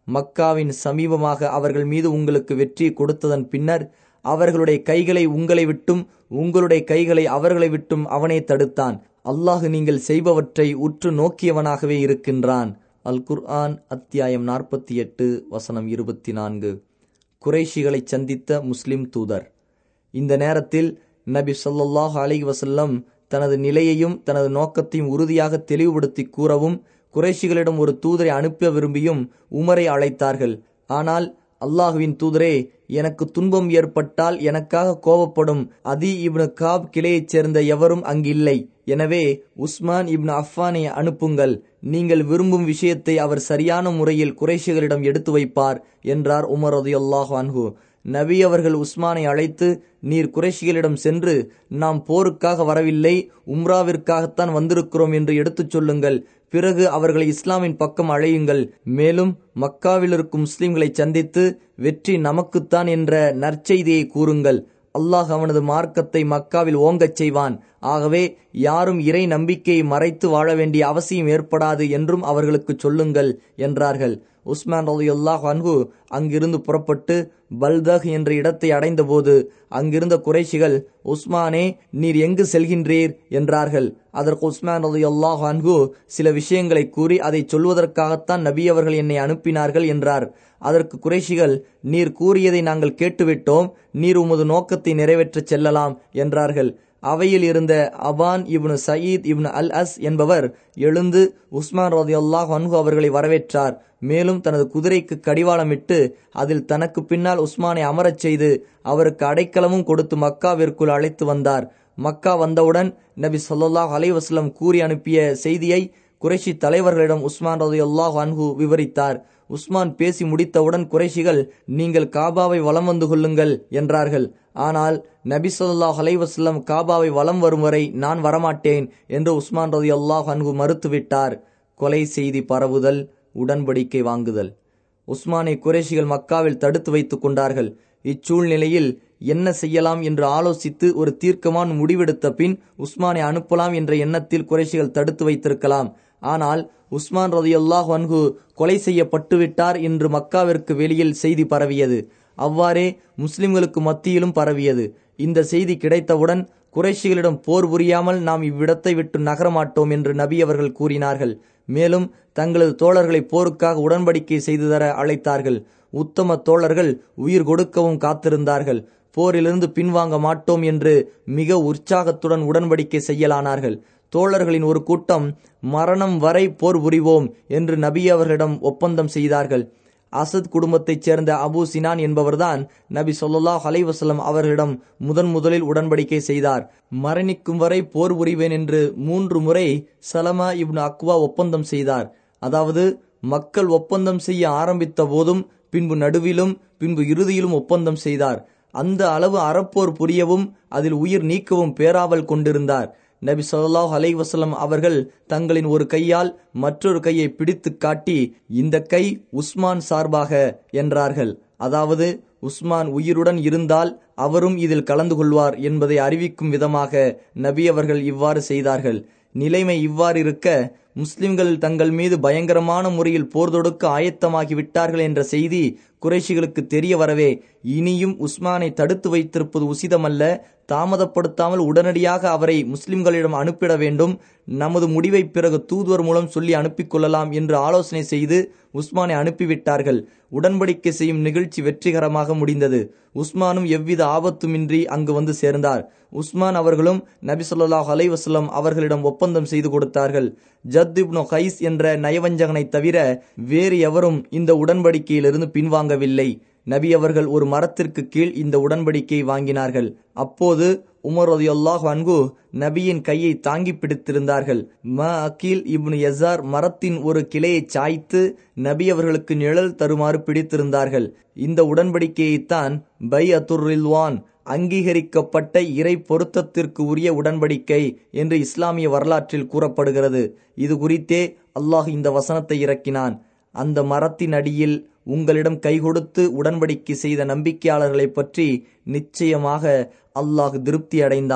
மக்காவின் சமீபமாக அவர்கள் மீது உங்களுக்கு வெற்றி கொடுத்ததன் பின்னர் அவர்களுடைய கைகளை உங்களை விட்டும் உங்களுடைய கைகளை அவர்களை விட்டும் அவனே தடுத்தான் அல்லாஹு நீங்கள் செய்பவற்றை உற்று நோக்கியவனாகவே இருக்கின்றான் அல் குர்ஆன் அத்தியாயம் நாற்பத்தி எட்டு வசனம் இருபத்தி நான்கு குறைஷிகளை சந்தித்த முஸ்லிம் தூதர் இந்த நேரத்தில் நபி ஸல்லல்லாஹு அலைஹி வஸல்லம் தனது நிலையையும் தனது நோக்கத்தையும் உறுதியாக தெளிவுபடுத்தி கூறவும் குறைஷிகளிடம் ஒரு தூதரை அனுப்ப விரும்பியும் உமரை அழைத்தார்கள் ஆனால் அல்லாஹுவின் தூதரே எனக்கு துன்பம் ஏற்பட்டால் எனக்காக கோபப்படும் அதி இப்னு காப் கிளையைச் சேர்ந்த எவரும் அங்கில்லை எனவே உஸ்மான் இப்னு அஃபானை அனுப்புங்கள் நீங்கள் விரும்பும் விஷயத்தை அவர் சரியான முறையில் குறைஷிகளிடம் எடுத்து வைப்பார் என்றார் உமர் ரதியுல்லாஹு அன்ஹு நபி அவர்கள் உஸ்மானை அழைத்து நீர் குறைஷிகளிடம் சென்று நாம் போருக்காக வரவில்லை உம்ராவிற்காகத்தான் வந்திருக்கிறோம் என்று எடுத்துச் சொல்லுங்கள் பிறகு அவர்களை இஸ்லாமின் பக்கம் அழையுங்கள் மேலும் மக்காவில் இருக்கும் முஸ்லிம்களை சந்தித்து வெற்றி நமக்குத்தான் என்ற நற்செய்தியை கூறுங்கள் அல்லாஹ் அவனது மார்க்கத்தை மக்காவில் ஓங்கச் செய்வான் ஆகவே யாரும் இறை நம்பிக்கையை மறைத்து வாழ வேண்டிய அவசியம் ஏற்படாது என்றும் அவர்களுக்கு சொல்லுங்கள் என்றார்கள் உஸ்மான் ரலியுல்லாஹ் அன்ஹு அங்கிருந்து புறப்பட்டு பல்தக் என்ற இடத்தை அடைந்தபோது அங்கிருந்த குறைஷிகள் உஸ்மானே நீர் எங்கு செல்கின்றீர் என்றார்கள் அதற்கு உஸ்மான் ரலியுல்லாஹ் அன்ஹு சில விஷயங்களை கூறி அதை சொல்வதற்காகத்தான் நபி அவர்கள் என்னை அனுப்பினார்கள் என்றார் அதற்கு குறைஷிகள் நீர் கூறியதை நாங்கள் கேட்டுவிட்டோம் நீர் உமது நோக்கத்தை நிறைவேற்றச் செல்லலாம் என்றார்கள் அவையில் இருந்த Aban ibn Said ibn al As என்பவர் எழுந்து உஸ்மான் ரதியுல்லாஹ் அன்ஹு அவர்களை வரவேற்றார் மேலும் தனது குதிரைக்கு கடிவாளமிட்டு அதில் தனக்கு பின்னால் உஸ்மானை அமரச் செய்து அவருக்கு அடைக்கலமும் கொடுத்து மக்காவிற்குள் அழைத்து வந்தார் மக்கா வந்தவுடன் நபி சொல்லாஹ் அலைவாஸ்லம் கூறி அனுப்பிய செய்தியை குறைஷி தலைவர்களிடம் உஸ்மான் ரதியுல்லாஹ் அன்ஹு விவரித்தார் உஸ்மான் பேசி முடித்தவுடன் குறைஷிகள் நீங்கள் காபாவை வலம் வந்து கொள்ளுங்கள் என்றார்கள் ஆனால் நபி சொல்லாஹ் அலைவாஸ்லம் காபாவை வலம் வரும் வரை நான் வரமாட்டேன் என்று உஸ்மான் ரதி அல்லாஹ் அன்ஹு மறுத்துவிட்டார் கொலை செய்தி பரவுதல் உடன்படிக்கை வாங்குதல் உஸ்மானை குறைஷிகள் மக்காவில் தடுத்து வைத்துக் கொண்டார்கள் இச்சூழ்நிலையில் என்ன செய்யலாம் என்று ஆலோசித்து ஒரு தீர்க்கமான முடிவெடுத்த பின் உஸ்மானை அனுப்பலாம் என்ற எண்ணத்தில் குறைஷிகள் தடுத்து வைத்திருக்கலாம் ஆனால் உஸ்மான் ரதியுல்லாஹ் அன்ஹு கொலை செய்யப்பட்டு விட்டார் என்று மக்காவிற்கு வெளியில் செய்தி பரவியது அவ்வாறே முஸ்லிம்களுக்கு மத்தியிலும் பரவியது இந்த செய்தி கிடைத்தவுடன் குறைஷிகளிடம் போர் புரியாமல் நாம் இவ்விடத்தை விட்டு நகரமாட்டோம் என்று நபி அவர்கள் கூறினார்கள் மேலும் தங்களது தோழர்களை போருக்காக உடன்படிக்கை செய்து தர அழைத்தார்கள் உத்தம தோழர்கள் உயிர் கொடுக்கவும் காத்திருந்தார்கள் போரிலிருந்து பின்வாங்க மாட்டோம் என்று மிக உற்சாகத்துடன் உடன்படிக்கை செய்யலானார்கள் தோழர்களின் ஒரு கூட்டம் மரணம் வரை போர் புரிவோம் என்று நபி அவர்களிடம் ஒப்பந்தம் செய்தார்கள் அசத் குடும்பத்தைச் சேர்ந்த அபு சினான் என்பவர்தான் நபி சொல்லாஹ் அலைவசலம் அவர்களிடம் முதன் முதலில் உடன்படிக்கை செய்தார் மரணிக்கும் வரை போர் புரிவேன் என்று மூன்று முறை சலமா இப்னு அக்வா ஒப்பந்தம் செய்தார் அதாவது மக்கள் ஒப்பந்தம் செய்ய ஆரம்பித்த போதும் பின்பு நடுவிலும் பின்பு இறுதியிலும் ஒப்பந்தம் செய்தார் அந்த அளவு அறப்போர் புரியவும் அதில் உயிர் நீக்கவும் பேராவல் கொண்டிருந்தார் நபி சொல்லாஹ் அலை வசலம் அவர்கள் தங்களின் ஒரு கையால் மற்றொரு கையை பிடித்து காட்டி இந்த கை உஸ்மான் சார்பாக என்றார்கள் அதாவது உஸ்மான் உயிருடன் இருந்தால் அவரும் இதில் கலந்து கொள்வார் என்பதை அறிவிக்கும் விதமாக நபி அவர்கள் இவ்வாறு செய்தார்கள் நிலைமை இவ்வாறு இருக்க முஸ்லிம்கள் தங்கள் மீது பயங்கரமான முறையில் போர் தொடுக்க ஆயத்தமாகி விட்டார்கள் என்ற செய்தி குறைஷிகளுக்கு தெரிய வரவே இனியும் உஸ்மானை தடுத்து வைத்திருப்பது உசிதமல்ல தாமதப்படுத்தாமல் உடனடியாக அவரை முஸ்லிம்களிடம் அனுப்பிட வேண்டும் நமது முடிவை பிறகு தூதுவர் மூலம் சொல்லி அனுப்பிக் கொள்ளலாம் என்று ஆலோசனை செய்து உஸ்மானை அனுப்பிவிட்டார்கள் உடன்படிக்கை செய்யும் நிகழ்ச்சி வெற்றிகரமாக முடிந்தது உஸ்மானும் எவ்வித ஆபத்துமின்றி அங்கு வந்து சேர்ந்தார் உஸ்மான் அவர்களும் நபி சொல்லாஹ் அலைவசல்லம் அவர்களிடம் ஒப்பந்தம் செய்து கொடுத்தார்கள் ஜத் இப்னு ஹைஸ் என்ற நயவஞ்சகனை தவிர வேறு எவரும் இந்த உடன்படிக்கையிலிருந்து பின்வாங்கவில்லை நபி அவர்கள் ஒரு மரத்திற்கு கீழ் இந்த உடன்படிக்கையை வாங்கினார்கள் அப்போது உமர் ரதியுல்லாஹ் அன்கு நபியின் கையை தாங்கி பிடித்திருந்தார்கள் ம அகீல் இப்னு யசார் மரத்தின் ஒரு கிளையை சாய்த்து நபி அவர்களுக்கு நிழல் தருமாறு பிடித்திருந்தார்கள் இந்த உடன்படிக்கையைத்தான் பை அத்துர்ரில்வான் அங்கீகரிக்கப்பட்ட இறை பொருத்தத்திற்கு உரிய உடன்படிக்கை என்று இஸ்லாமிய வரலாற்றில் கூறப்படுகிறது இது குறித்தே அல்லாஹ் இந்த வசனத்தை இறக்கினான் அந்த மரத்தின் அடியில் உங்களிடம் கை கொடுத்து உடன்படிக்கை செய்த நம்பிக்கையாளர்களை பற்றி நிச்சயமாக அல்லாஹ் திருப்தி அடைந்தான்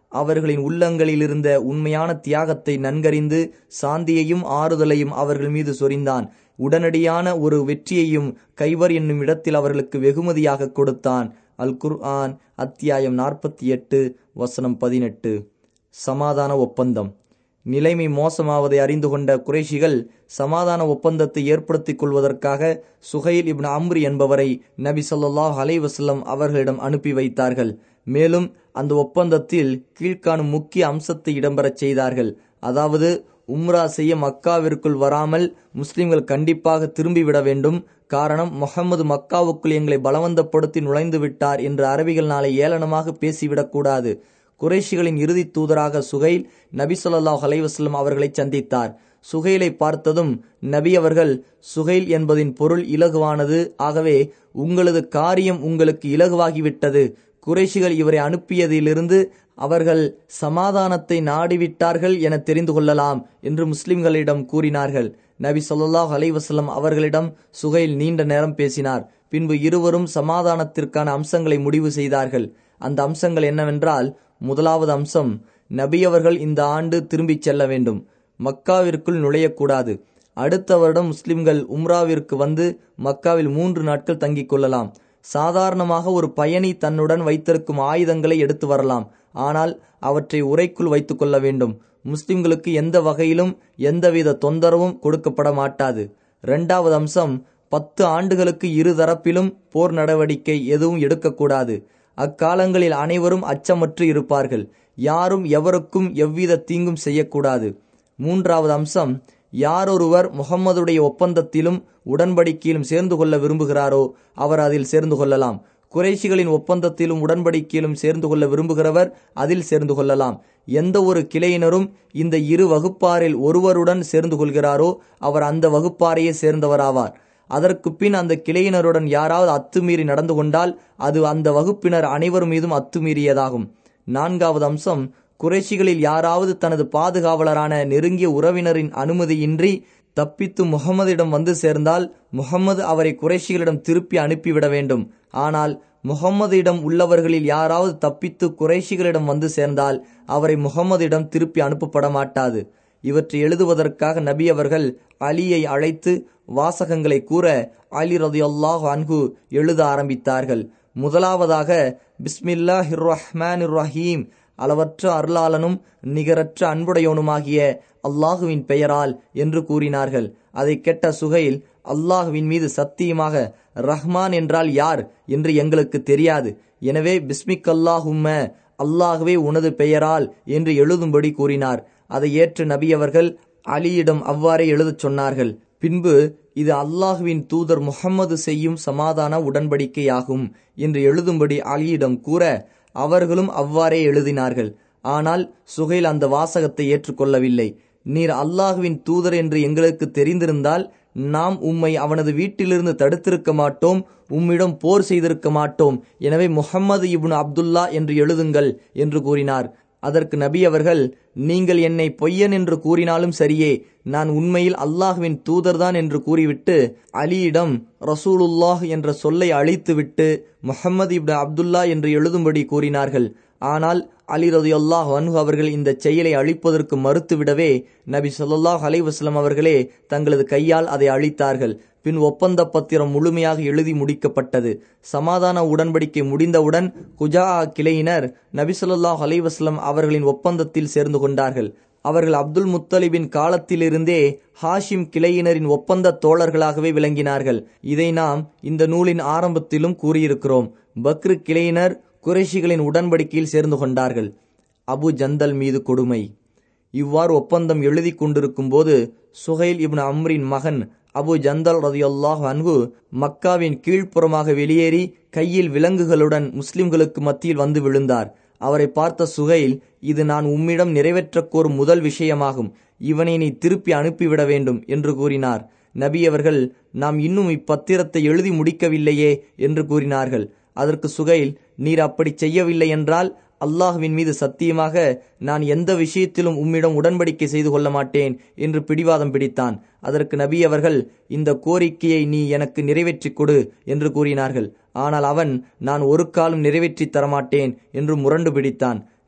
அவர்களின் உள்ளங்களில் இருந்த உண்மையான தியாகத்தை நன்கறிந்து சாந்தியையும் ஆறுதலையும் அவர்கள் மீது சொரிந்தான் உடனடியான ஒரு வெற்றியையும் கைவர் என்னும் இடத்தில் அவர்களுக்கு வெகுமதியாக கொடுத்தான் அல் குர்ஆன் அத்தியாயம் நாற்பத்தி எட்டு வசனம் பதினெட்டு சமாதான ஒப்பந்தம் நிலைமை மோசமாவதை அறிந்து கொண்ட குறைஷிகள் சமாதான ஒப்பந்தத்தை ஏற்படுத்திக் கொள்வதற்காக சுஹைல் இப்னு அம்ரி என்பவரை நபி சொல்லாஹ் அலைவசல்லம் அவர்களிடம் அனுப்பி வைத்தார்கள் மேலும் அந்த ஒப்பந்தத்தில் கீழ்காணும் முக்கிய அம்சத்தை இடம்பெறச் செய்தார்கள் அதாவது உம்ரா செய்ய மக்காவிற்குள் வராமல் முஸ்லிம்கள் கண்டிப்பாக திரும்பிவிட வேண்டும் காரணம் முகமது மக்காவுக்குள் எங்களை பலவந்தப்படுத்தி நுழைந்து விட்டார் என்று அரபிகள் நாளை ஏளனமாக பேசிவிடக்கூடாது குறைஷிகளின் இறுதி தூதராக சுகைல் நபி சொல்லாஹ் அலைவாஸ்லம் அவர்களை சந்தித்தார் சுகைலை பார்த்ததும் நபி அவர்கள் சுகைல் என்பதின் பொருள் இலகுவானது ஆகவே உங்களது காரியம் உங்களுக்கு இலகுவாகிவிட்டது குறைஷிகள் இவரை அனுப்பியதிலிருந்து அவர்கள் சமாதானத்தை நாடிவிட்டார்கள் என தெரிந்து கொள்ளலாம் என்று முஸ்லிம்களிடம் கூறினார்கள் நபி சொல்லாஹ் அலைவாஸ்லம் அவர்களிடம் சுகைல் நீண்ட நேரம் பேசினார் பின்பு இருவரும் சமாதானத்திற்கான அம்சங்களை முடிவு செய்தார்கள் அந்த அம்சங்கள் என்னவென்றால் முதலாவது அம்சம் நபி அவர்கள் இந்த ஆண்டு திரும்பிச் செல்ல வேண்டும் மக்காவிற்குள் நுழையக்கூடாது அடுத்த வருடம் முஸ்லிம்கள் உம்ராவிற்கு வந்து மக்காவில் மூன்று நாட்கள் தங்கிக் கொள்ளலாம் சாதாரணமாக ஒரு பயணி தன்னுடன் வைத்திருக்கும் ஆயுதங்களை எடுத்து வரலாம் ஆனால் அவற்றை உரைக்குள் வைத்துக் கொள்ள வேண்டும் முஸ்லிம்களுக்கு எந்த வகையிலும் எந்தவித தொந்தரவும் கொடுக்கப்பட மாட்டாது இரண்டாவது அம்சம் பத்து ஆண்டுகளுக்கு இரு தரப்பிலும் போர் நடவடிக்கை எதுவும் எடுக்கக்கூடாது அக்காலங்களில் அனைவரும் அச்சமற்று இருப்பார்கள் யாரும் எவருக்கும் எவ்வித தீங்கும் செய்யக்கூடாது மூன்றாவது அம்சம் யாரொருவர் முகம்மதுடைய ஒப்பந்தத்திலும் உடன்படிக்கையிலும் சேர்ந்து கொள்ள விரும்புகிறாரோ அவர் அதில் சேர்ந்து கொள்ளலாம் குறைஷிகளின் ஒப்பந்தத்திலும் உடன்படிக்கையிலும் சேர்ந்து கொள்ள விரும்புகிறவர் அதில் சேர்ந்து கொள்ளலாம் எந்த ஒரு கிளையினரும் இந்த இரு வகுப்பாரில் ஒருவருடன் சேர்ந்து கொள்கிறாரோ அவர் அந்த வகுப்பாரையே சேர்ந்தவராவார் அதற்கு பின் அந்த கிளையினருடன் யாராவது அத்துமீறி நடந்து கொண்டால் அது அந்த வகுப்பினர் அனைவர் மீதும் அத்துமீறியதாகும் நான்காவது அம்சம் குறைஷிகளில் யாராவது தனது பாதுகாவலரான நெருங்கிய உறவினரின் அனுமதியின்றி தப்பித்து முகமதிடம் வந்து சேர்ந்தால் முகம்மது அவரை குறைஷிகளிடம் திருப்பி அனுப்பிவிட வேண்டும் ஆனால் முகம்மதிடம் உள்ளவர்களில் யாராவது தப்பித்து குறைஷிகளிடம் வந்து சேர்ந்தால் அவரை முகம்மதிடம் திருப்பி அனுப்பப்பட மாட்டாது இவற்றை எழுதுவதற்காக நபி அவர்கள் அலியை அழைத்து வாசகங்களை கூற அலி ரதியுல்லாஹ் அன்ஹு எழுத ஆரம்பித்தார்கள் முதலாவதாக பிஸ்மில்லா ஹிர் ரஹ்மான் ரஹீம் அளவற்ற அருளாளனும் நிகரற்ற அன்புடையவனுமாகிய அல்லாஹுவின் பெயரால் என்று கூறினார்கள் அதை கெட்ட சுகையில் அல்லாஹுவின் மீது சத்தியமாக ரஹ்மான் என்றால் யார் என்று எங்களுக்கு தெரியாது எனவே பிஸ்மிக் அல்லாஹும்ம அல்லாஹுவே உனது பெயரால் என்று எழுதும்படி கூறினார் அதை ஏற்று நபி அவர்கள் அலியிடம் அவ்வாறே எழுதச் சொன்னார்கள் பின்பு இது அல்லாஹுவின் தூதர் முகம்மது செய்யும் சமாதான உடன்படிக்கையாகும் என்று எழுதும்படி அலியிடம் கூற அவர்களும் அவ்வாறே எழுதினார்கள் ஆனால் சுகைல் அந்த வாசகத்தை ஏற்றுக்கொள்ளவில்லை நீர் அல்லாஹுவின் தூதர் என்று எங்களுக்கு தெரிந்திருந்தால் நாம் உம்மை அவனது வீட்டிலிருந்து தடுத்திருக்க மாட்டோம் உம்மிடம் போர் செய்திருக்க மாட்டோம் எனவே முஹம்மது இப்னு அப்துல்லா என்று எழுதுங்கள் என்று கூறினார் அதற்கு நபி அவர்கள் நீங்கள் என்னை பொய்யன் என்று கூறினாலும் சரியே நான் உண்மையில் அல்லாஹுவின் தூதர்தான் என்று கூறிவிட்டு அலியிடம் ரசூலுல்லாஹ் என்ற சொல்லை அழித்துவிட்டு முஹம்மது இப்னு அப்துல்லா என்று எழுதும்படி கூறினார்கள் ஆனால் அலி ரதியுல்லாஹ் அன்ஹு அவர்கள் இந்த செயலை அழிப்பதற்கு மறுத்துவிடவே நபி சொல்லாஹ் அலைவாஸ்லம் அவர்களே தங்களது கையால் அதை அழித்தார்கள் பின் ஒப்பந்த பத்திரம் முழுமையாக எழுதி முடிக்கப்பட்டது சமாதான உடன்படிக்கை முடிந்தவுடன் குஜா கிளையினர் நபி சொல்லாஹ் அலைவாஸ்லம் அவர்களின் ஒப்பந்தத்தில் சேர்ந்து கொண்டார்கள் அவர்கள் அப்துல் முத்தலிபின் காலத்திலிருந்தே ஹாஷிம் கிளையினரின் ஒப்பந்த தோழர்களாகவே விளங்கினார்கள் இதை நாம் இந்த நூலின் ஆரம்பத்திலும் கூறியிருக்கிறோம் பக்ரு கிளையினர் குறைஷிகளின் உடன்படிக்கையில் சேர்ந்து கொண்டார்கள் அபு ஜந்தல் மீது கொடுமை இவ்வாறு ஒப்பந்தம் எழுதி கொண்டிருக்கும் போது சுஹைல் இப்னு அம்ரின் மகன் அபு ஜந்தல் ரதியுல்லாஹ் அன்ஹு மக்காவின் கீழ்ப்புறமாக வெளியேறி கையில் விலங்குகளுடன் முஸ்லிம்களுக்கு மத்தியில் வந்து விழுந்தார் அவரை பார்த்த சுகைல் இது நான் உம்மிடம் நிறைவேற்றக் கோரும் முதல் விஷயமாகும் இவனை நீ திருப்பி அனுப்பிவிட வேண்டும் என்று கூறினார் நபி அவர்கள் நாம் இன்னும் இப்பத்திரத்தை எழுதி முடிக்கவில்லையே என்று கூறினார்கள் அதற்கு சுகைல் நீர் அப்படி செய்யவில்லை என்றால் அல்லாஹுவின் மீது சத்தியமாக நான் எந்த விஷயத்திலும் உம்மிடம் உடன்படிக்கை செய்து கொள்ள மாட்டேன் என்று பிடிவாதம் பிடித்தான் அதற்கு நபி அவர்கள் இந்த கோரிக்கையை நீ எனக்கு நிறைவேற்றிக் கொடு என்று கூறினார்கள் ஆனால் அவன் நான் ஒரு காலம் நிறைவேற்றி தரமாட்டேன் என்று முரண்டு பிடித்தான்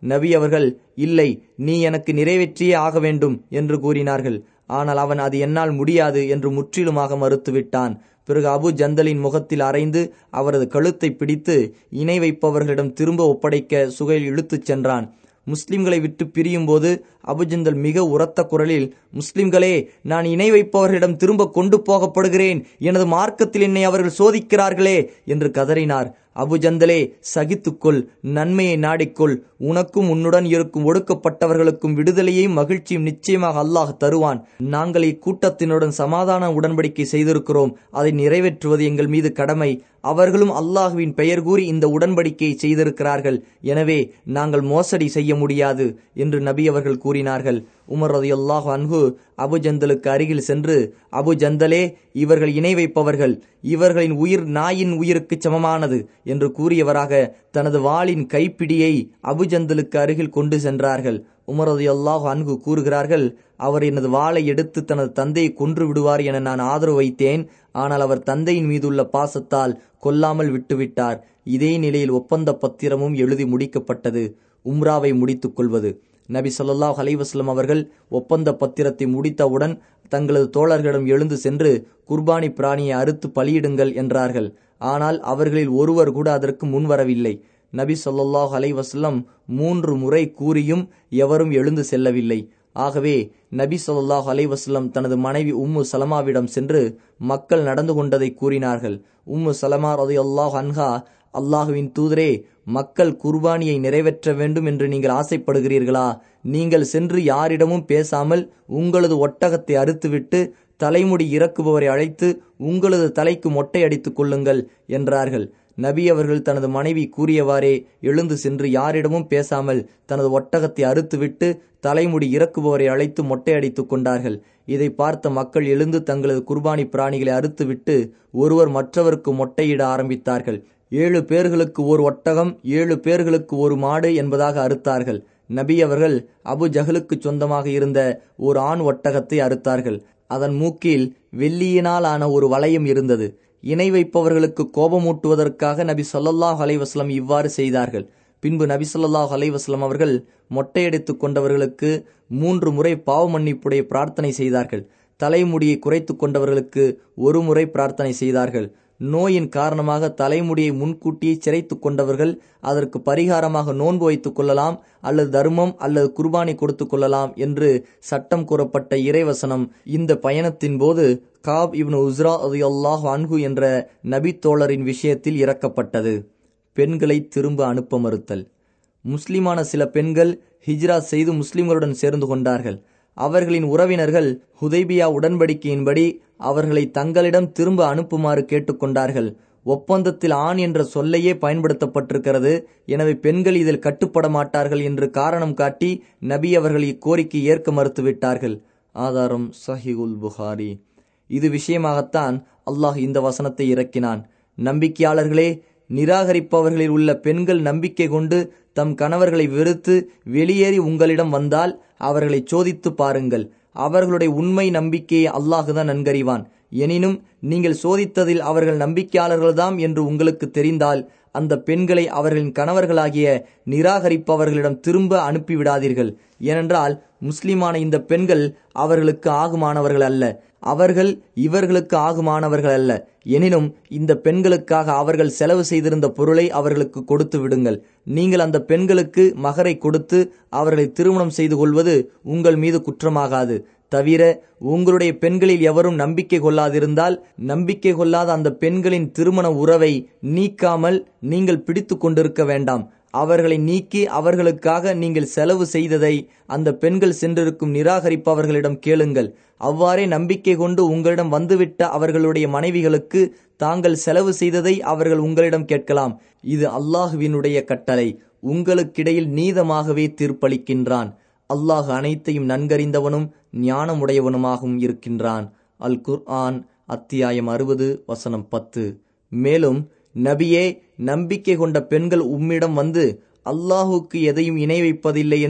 நபி அவர்கள் இல்லை நீ எனக்கு நிறைவேற்றியே ஆக வேண்டும் என்று கூறினார்கள் ஆனால் அவன் அது என்னால் முடியாது என்று முற்றிலுமாக மறுத்துவிட்டான் பிறகு அபு ஜந்தலின் முகத்தில் அரைந்து அவரது கழுத்தை பிடித்து இணை வைப்பவர்களிடம் திரும்ப ஒப்படைக்க சுகையில் இழுத்துச் சென்றான் முஸ்லிம்களை விட்டு பிரியும் போது அபுஜந்தல் மிக உரத்த குரலில் முஸ்லிம்களே நான் இணை வைப்பவர்களிடம் திரும்ப கொண்டு போகப்படுகிறேன் எனது மார்க்கத்தில் என்னை அவர்கள் சோதிக்கிறார்களே என்று கதறினார் அபுஜந்தலே சகித்துக்கொள் நன்மையை நாடிக்கொள் உனக்கும் உன்னுடன் இருக்கும் ஒடுக்கப்பட்டவர்களுக்கும் விடுதலையும் மகிழ்ச்சியும் நிச்சயமாக அல்லாஹ் தருவான் நாங்கள் இக்கூட்டத்தினுடன் சமாதான உடன்படிக்கை செய்திருக்கிறோம் அதை நிறைவேற்றுவது எங்கள் மீது கடமை அவர்களும் அல்லாஹுவின் பெயர் கூறி இந்த உடன்படிக்கையை செய்திருக்கிறார்கள் எனவே நாங்கள் மோசடி செய்ய முடியாது என்று நபி அவர்கள் கூறினார்கள் உமர் ரதி அல்லாஹ் அன்ஹு அபுஜந்தலுக்கு அருகில் சென்று அபுஜந்தலே இவர்கள் இணை வைப்பவர்கள் இவர்களின் உயிர் நாயின் உயிருக்கு சமமானது என்று கூறியவராக தனது வாளின் கைப்பிடியை அபுஜந்தலுக்கு அருகில் கொண்டு சென்றார்கள் உமரது அல்லாஹ் அன்கு கூறுகிறார்கள் அவர் எனது வாளை எடுத்து தனது தந்தையை கொன்று விடுவார் என நான் ஆதரவு வைத்தேன் ஆனால் அவர் தந்தையின் மீதுள்ள பாசத்தால் கொல்லாமல் விட்டுவிட்டார் இதே நிலையில் ஒப்பந்த பத்திரமும் எழுதி முடிக்கப்பட்டது உம்ராவை முடித்துக் கொள்வது நபி சொல்லாஹ் அலைவாஸ்லம் அவர்கள் ஒப்பந்த பத்திரத்தை முடித்தவுடன் தங்களது தோழர்களிடம் எழுந்து சென்று குர்பானி பிராணியை அறுத்து பலியிடுங்கள் என்றார்கள் ஆனால் அவர்களில் ஒருவர் கூட அதற்கு முன்வரவில்லை நபி சொல்லாஹ் அலைவாஸ்லம் மூன்று முறை கூறியும் எவரும் எழுந்து செல்லவில்லை ஆகவே நபி சொல்லாஹ் அலைவாஸ்லம் தனது மனைவி உம்மு சலமாவிடம் சென்று மக்கள் நடந்து கொண்டதை கூறினார்கள் உம்மு சலமா ரதி அல்லாஹ் அன்ஹா அல்லாஹுவின் தூதரே மக்கள் குர்பானியை நிறைவேற்ற வேண்டும் என்று நீங்கள் ஆசைப்படுகிறீர்களா நீங்கள் சென்று யாரிடமும் பேசாமல் உங்களது ஒட்டகத்தை அறுத்துவிட்டு தலைமுடி இறக்குபவரை அழைத்து உங்களது தலைக்கு மொட்டை அடித்துக் கொள்ளுங்கள் என்றார்கள் நபி அவர்கள் தனது மனைவி கூறியவாறே எழுந்து சென்று யாரிடமும் பேசாமல் தனது ஒட்டகத்தை அறுத்துவிட்டு தலைமுடி இறக்குபவரை அழைத்து மொட்டை அடித்துக் கொண்டார்கள் இதை பார்த்த மக்கள் எழுந்து தங்களது குர்பானி பிராணிகளை அறுத்துவிட்டு ஒருவர் மற்றவருக்கு மொட்டையிட ஆரம்பித்தார்கள் ஏழு பேர்களுக்கு ஒரு ஒட்டகம் ஏழு பேர்களுக்கு ஒரு மாடு என்பதாக அறுத்தார்கள் நபி அவர்கள் அபு ஜஹலுக்கு சொந்தமாக இருந்த ஒரு ஆண் ஒட்டகத்தை அறுத்தார்கள் அதன் மூக்கில் வெள்ளியினால் ஆன ஒரு வளையம் இருந்தது இணை வைப்பவர்களுக்கு கோபமூட்டுவதற்காக நபி சொல்லல்லாஹ் அலைவாஸ்லம் இவ்வாறு செய்தார்கள் பின்பு நபி சொல்லாஹ் அலைவாஸ்லம் அவர்கள் மொட்டையடித்துக் கொண்டவர்களுக்கு மூன்று முறை பாவ மன்னிப்புடைய பிரார்த்தனை செய்தார்கள் தலைமுடியை குறைத்து கொண்டவர்களுக்கு ஒரு முறை பிரார்த்தனை செய்தார்கள் நோயின் காரணமாக தலைமுடியை முன்கூட்டியே சிரைத்து கொண்டவர்கள் அதற்கு பரிகாரமாக நோன்பு வைத்துக் கொள்ளலாம் அல்லது தர்மம் அல்லது குர்பானி கொடுத்து கொள்ளலாம் என்று சட்டம் கூறப்பட்ட இறைவசனம் இந்த பயணத்தின் போது காப் இப்னு உஸ்ரா அல்லாஹ் அன்ஹு என்ற நபி தோழரின் விஷயத்தில் இறக்கப்பட்டது பெண்களை திரும்ப அனுப்ப மறுத்தல் முஸ்லிமான சில பெண்கள் ஹிஜ்ரா செய்து முஸ்லிம்களுடன் சேர்ந்து கொண்டார்கள் அவர்களின் உறவினர்கள் ஹுதைபியா உடன்படிக்கையின்படி அவர்களை தங்களிடம் திரும்ப அனுப்புமாறு கேட்டுக்கொண்டார்கள் ஒப்பந்தத்தில் ஆண் என்ற சொல்லையே பயன்படுத்தப்பட்டிருக்கிறது எனவே பெண்கள் இதில் கட்டுப்பட மாட்டார்கள் என்று காரணம் காட்டி நபி அவர்கள் இக்கோரிக்கை ஏற்க மறுத்துவிட்டார்கள் ஆதாரம் சஹிகுல் புகாரி இது விஷயமாகத்தான் அல்லாஹ் இந்த வசனத்தை இறக்கினான் நம்பிக்கையாளர்களே நிராகரிப்பவர்களில் உள்ள பெண்கள் நம்பிக்கை கொண்டு தம் கணவர்களை வெறுத்து வெளியேறி உங்களிடம் வந்தால் அவர்களை சோதித்து பாருங்கள் அவர்களுடைய உண்மை நம்பிக்கையை அல்லாஹுதான் நன்கறிவான் எனினும் நீங்கள் சோதித்ததில் அவர்கள் நம்பிக்கையாளர்கள்தாம் என்று உங்களுக்கு தெரிந்தால் அந்த பெண்களை அவர்களின் கணவர்களாகிய நிராகரிப்பவர்களிடம் திரும்ப அனுப்பிவிடாதீர்கள் ஏனென்றால் முஸ்லிமான இந்த பெண்கள் அவர்களுக்கு ஆகுமானவர்கள் அல்ல அவர்கள் இவர்களுக்கு ஆகுமானவர்கள் அல்ல எனினும் இந்த பெண்களுக்காக அவர்கள் செலவு செய்திருந்த பொருளை அவர்களுக்கு கொடுத்து விடுங்கள் நீங்கள் அந்த பெண்களுக்கு மகரை கொடுத்து அவர்களை திருமணம் செய்து கொள்வது உங்கள் மீது குற்றமாகாது தவிர உங்களுடைய பெண்களில் எவரும் நம்பிக்கை கொள்ளாதிருந்தால் நம்பிக்கை கொள்ளாத அந்த பெண்களின் திருமண உறவை நீக்காமல் நீங்கள் பிடித்து கொண்டிருக்க வேண்டாம் அவர்களை நீக்கி அவர்களுக்காக நீங்கள் செலவு செய்ததை அந்த பெண்கள் சென்றிருக்கும் நிராகரிப்பவர்களிடம் கேளுங்கள் அவ்வாறே நம்பிக்கை கொண்டு உங்களிடம் வந்துவிட்ட அவர்களுடைய மனைவிகளுக்கு தாங்கள் செலவு செய்ததை அவர்கள் உங்களிடம் கேட்கலாம் இது அல்லாஹுவினுடைய கட்டளை உங்களுக்கிடையில் நீதமாகவே தீர்ப்பளிக்கின்றான் அல்லாஹ் அனைத்தையும் நன்கறிந்தவனும் ஞானமுடையவனுமாகவும் இருக்கின்றான் அல் குர் ஆன் அத்தியாயம் அறுபது வசனம் பத்து மேலும் நபியே நம்பிக்கை கொண்ட பெண்கள் உம்மிடம் வந்து அல்லாஹுக்கு எதையும் இணை வைப்பதில்லை என்றும்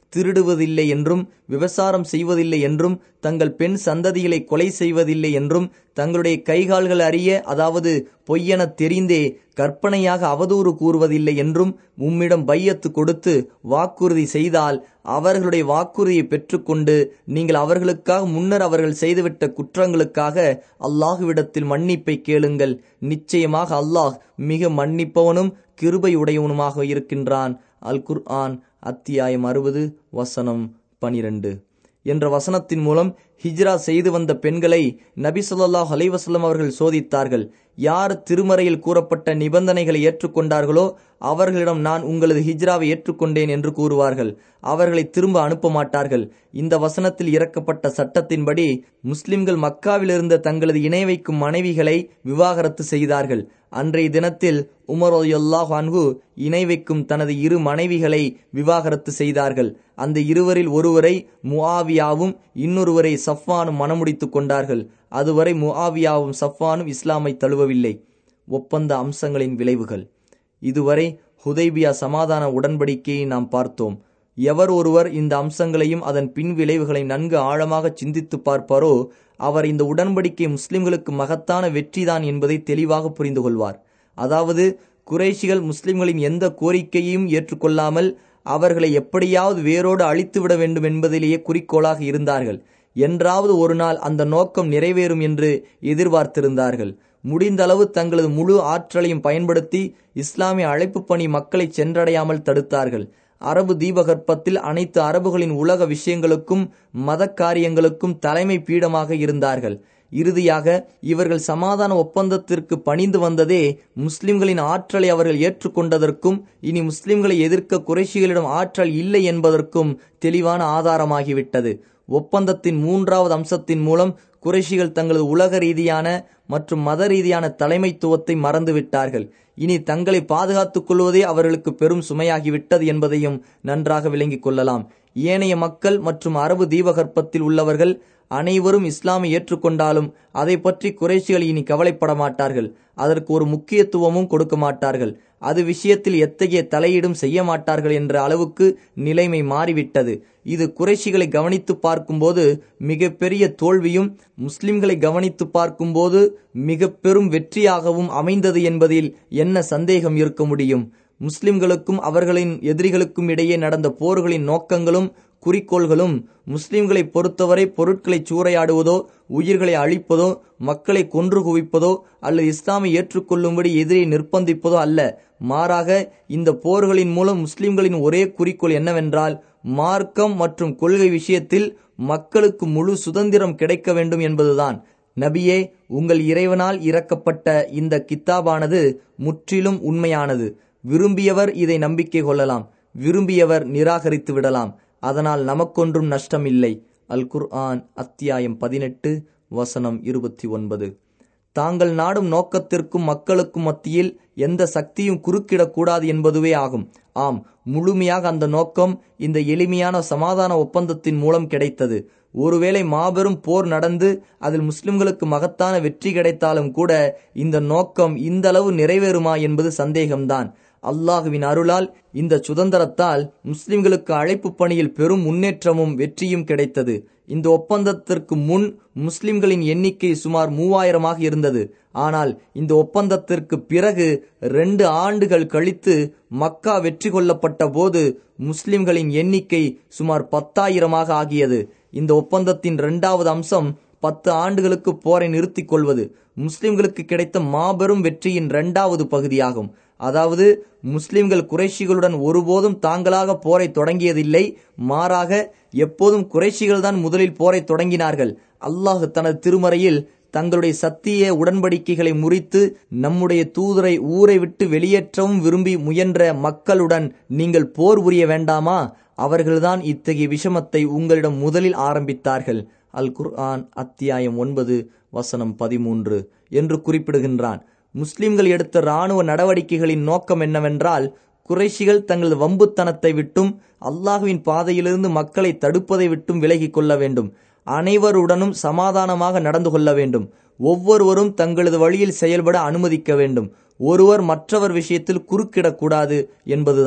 திருடுவதில்லை என்றும் விபசாரம் செய்வதில்லை என்றும் தங்கள் பெண் சந்ததிகளை கொலை செய்வதில்லை என்றும் தங்களுடைய கைகால்கள் அறிய அதாவது பொய்யென தெரிந்தே கற்பனையாக அவதூறு கூறுவதில்லை என்றும் உம்மிடம் பையத்து கொடுத்து வாக்குறுதி செய்தால் அவர்களுடைய வாக்குறுதியை பெற்றுக்கொண்டு நீங்கள் அவர்களுக்காக முன்னர் அவர்கள் செய்துவிட்ட குற்றங்களுக்காக அல்லாஹுவிடத்தில் மன்னிப்பை கேளுங்கள் நிச்சயமாக அல்லாஹ் மிக மன்னிப்பவனும் கிருபை உடையவனுமாக இருக்கின்றான் அல் குர்ஆன் அத்தியாயம் அறுபது வசனம் பனிரெண்டு என்ற வசனத்தின் மூலம் ஹிஜ்ரா செய்து வந்த பெண்களை நபி சொல்லாஹ் அலைவசல்லம் அவர்கள் சோதித்தார்கள் யார் திருமறையில் கூறப்பட்ட நிபந்தனைகளை ஏற்றுக்கொண்டார்களோ அவர்களிடம் நான் உங்களது ஹிஜ்ராவை ஏற்றுக்கொண்டேன் என்று கூறுவார்கள் அவர்களை திரும்ப அனுப்ப மாட்டார்கள் இந்த வசனத்தில் இறக்கப்பட்ட சட்டத்தின்படி முஸ்லிம்கள் மக்காவில் இருந்த தங்களது இணை வைக்கும் மனைவிகளை விவாகரத்து செய்தார்கள் அன்றைய தினத்தில் உமர் அல்லாஹ் அன்ஹு இணை வைக்கும் தனது இரு மனைவிகளை விவாகரத்து செய்தார்கள் அந்த இருவரில் ஒருவரை முஆவியாவும் இன்னொருவரை சஃப்வானும் மணமுடித்துக் கொண்டார்கள் அதுவரை முஆவியாவும் சஃப்வானும் இஸ்லாமை தழுவவில்லை ஒப்பந்த அம்சங்களின் விளைவுகள் இதுவரை ஹுதைபியா சமாதான உடன்படிக்கையை நாம் பார்த்தோம் எவர் ஒருவர் இந்த அம்சங்களையும் அதன் பின் விளைவுகளை நன்கு ஆழமாக சிந்தித்து பார்ப்பாரோ அவர் இந்த உடன்படிக்கை முஸ்லிம்களுக்கு மகத்தான வெற்றிதான் என்பதை தெளிவாக புரிந்து கொள்வார் அதாவது குறைஷிகள் முஸ்லிம்களின் எந்த கோரிக்கையையும் ஏற்றுக்கொள்ளாமல் அவர்களை எப்படியாவது வேரோடு அழித்துவிட வேண்டும் என்பதிலேயே குறிக்கோளாக இருந்தார்கள் என்றாவது ஒரு நாள் அந்த நோக்கம் நிறைவேறும் என்று எதிர்பார்த்திருந்தார்கள் முடிந்தளவு தங்களது முழு ஆற்றலையும் பயன்படுத்தி இஸ்லாமிய அழைப்பு பணி மக்களை சென்றடையாமல் தடுத்தார்கள் அரபு தீபகற்பத்தில் அனைத்து அரபுகளின் உலக விஷயங்களுக்கும் மத காரியங்களுக்கும் தலைமை பீடமாக இருந்தார்கள் இறுதியாக இவர்கள் சமாதான ஒப்பந்தத்திற்கு பணிந்து வந்ததே முஸ்லிம்களின் ஆற்றலை அவர்கள் ஏற்றுக்கொண்டதற்கும் இனி முஸ்லிம்களை எதிர்க்க குறைஷிகளிடம் ஆற்றல் இல்லை என்பதற்கும் தெளிவான ஆதாரமாகிவிட்டது ஒப்பந்தத்தின் மூன்றாவது அம்சத்தின் மூலம் குறைஷிகள் தங்களது உலக ரீதியான மற்றும் மத ரீதியான தலைமைத்துவத்தை மறந்துவிட்டார்கள் இனி தங்களை பாதுகாத்துக் கொள்வதே அவர்களுக்கு பெரும் சுமையாகிவிட்டது என்பதையும் நன்றாக விளங்கிக் கொள்ளலாம் ஏனைய மக்கள் மற்றும் அரபு தீபகற்பத்தில் உள்ளவர்கள் அனைவரும் இஸ்லாமை ஏற்றுக்கொண்டாலும் அதை பற்றி குறைஷிகள் இனி கவலைப்பட மாட்டார்கள் அதற்கு ஒரு முக்கியத்துவமும் கொடுக்க மாட்டார்கள் அது விஷயத்தில் எத்தகைய தலையீடும் செய்ய மாட்டார்கள் என்ற அளவுக்கு நிலைமை மாறிவிட்டது இது குறைஷிகளை கவனித்து பார்க்கும்போது மிகப்பெரிய தோல்வியும் முஸ்லிம்களை கவனித்து பார்க்கும்போது மிக பெரும் வெற்றியாகவும் அமைந்தது என்பதில் என்ன சந்தேகம் இருக்க முடியும் முஸ்லிம்களுக்கும் அவர்களின் எதிரிகளுக்கும் இடையே நடந்த போர்களின் நோக்கங்களும் குறிக்கோள்களும் முஸ்லிம்களை பொறுத்தவரை பொருட்களை சூறையாடுவதோ உயிர்களை அழிப்பதோ மக்களை கொன்று குவிப்பதோ அல்லது இஸ்லாமை ஏற்றுக்கொள்ளும்படி எதிரை நிர்பந்திப்பதோ அல்ல மாறாக இந்த போர்களின் மூலம் முஸ்லிம்களின் ஒரே குறிக்கோள் என்னவென்றால் மார்க்கம் மற்றும் கொள்கை விஷயத்தில் மக்களுக்கு முழு சுதந்திரம் கிடைக்க வேண்டும் என்பதுதான் நபியே உங்கள் இறைவனால் இறக்கப்பட்ட இந்த கித்தாபானது முற்றிலும் உண்மையானது விரும்பியவர் இதை நம்பிக்கை கொள்ளலாம் விரும்பியவர் நிராகரித்து விடலாம் அதனால் நமக்கொன்றும் நஷ்டம் இல்லை அல் குர்ஆன் அத்தியாயம் பதினெட்டு வசனம் இருபத்தி ஒன்பது தாங்கள் நாடும் நோக்கத்திற்கும் மக்களுக்கும் மத்தியில் எந்த சக்தியும் குறுக்கிடக்கூடாது என்பதுவே ஆகும் ஆம் முழுமையாக அந்த நோக்கம் இந்த எளிமையான சமாதான ஒப்பந்தத்தின் மூலம் கிடைத்தது ஒருவேளை மாபெரும் போர் நடந்து அதில் முஸ்லிம்களுக்கு மகத்தான வெற்றி கிடைத்தாலும் கூட இந்த நோக்கம் இந்த அளவு நிறைவேறுமா என்பது சந்தேகம்தான் அல்லாஹுவின் அருளால் இந்த சுதந்திரத்தால் முஸ்லிம்களுக்கு அழைப்பு பணியில் பெரும் முன்னேற்றமும் வெற்றியும் கிடைத்தது இந்த ஒப்பந்தத்திற்கு முன் முஸ்லிம்களின் எண்ணிக்கை சுமார் மூவாயிரமாக இருந்தது ஆனால் இந்த ஒப்பந்தத்திற்கு பிறகு ரெண்டு ஆண்டுகள் கழித்து மக்கா வெற்றி கொள்ளப்பட்ட போது முஸ்லிம்களின் எண்ணிக்கை சுமார் பத்தாயிரமாக ஆகியது இந்த ஒப்பந்தத்தின் இரண்டாவது அம்சம் பத்து ஆண்டுகளுக்கு போரை நிறுத்திக் கொள்வது முஸ்லிம்களுக்கு கிடைத்த மாபெரும் வெற்றியின் இரண்டாவது பகுதியாகும் அதாவது முஸ்லிம்கள் குறைஷிகளுடன் ஒருபோதும் தாங்களாக போரை தொடங்கியதில்லை மாறாக எப்போதும் குறைஷிகள் தான் முதலில் போரை தொடங்கினார்கள் அல்லாஹ் தனது திருமறையில் தங்களுடைய சத்திய உடன்படிக்கைகளை முறித்து நம்முடைய தூதரை ஊரை விட்டு வெளியேற்றவும் விரும்பி முயன்ற மக்களுடன் நீங்கள் போர் புரிய வேண்டாமா அவர்கள்தான் இத்தகைய விஷமத்தை உங்களிடம் முதலில் ஆரம்பித்தார்கள் அல் குர்ஆன் அத்தியாயம் ஒன்பது வசனம் பதிமூன்று என்று குறிப்பிடுகின்றான் முஸ்லிம்கள் எடுத்த இராணுவ நடவடிக்கைகளின் நோக்கம் என்னவென்றால் குறைஷிகள் தங்களது வம்புத்தனத்தை விட்டும் அல்லாஹுவின் பாதையிலிருந்து மக்களை தடுப்பதை விட்டும் விலகிக் கொள்ள வேண்டும் அனைவருடனும் சமாதானமாக நடந்து கொள்ள வேண்டும் ஒவ்வொருவரும் தங்களது வழியில் செயல்பட அனுமதிக்க வேண்டும் ஒருவர் மற்றவர் விஷயத்தில் குறுக்கிடக்கூடாது என்பதுதான்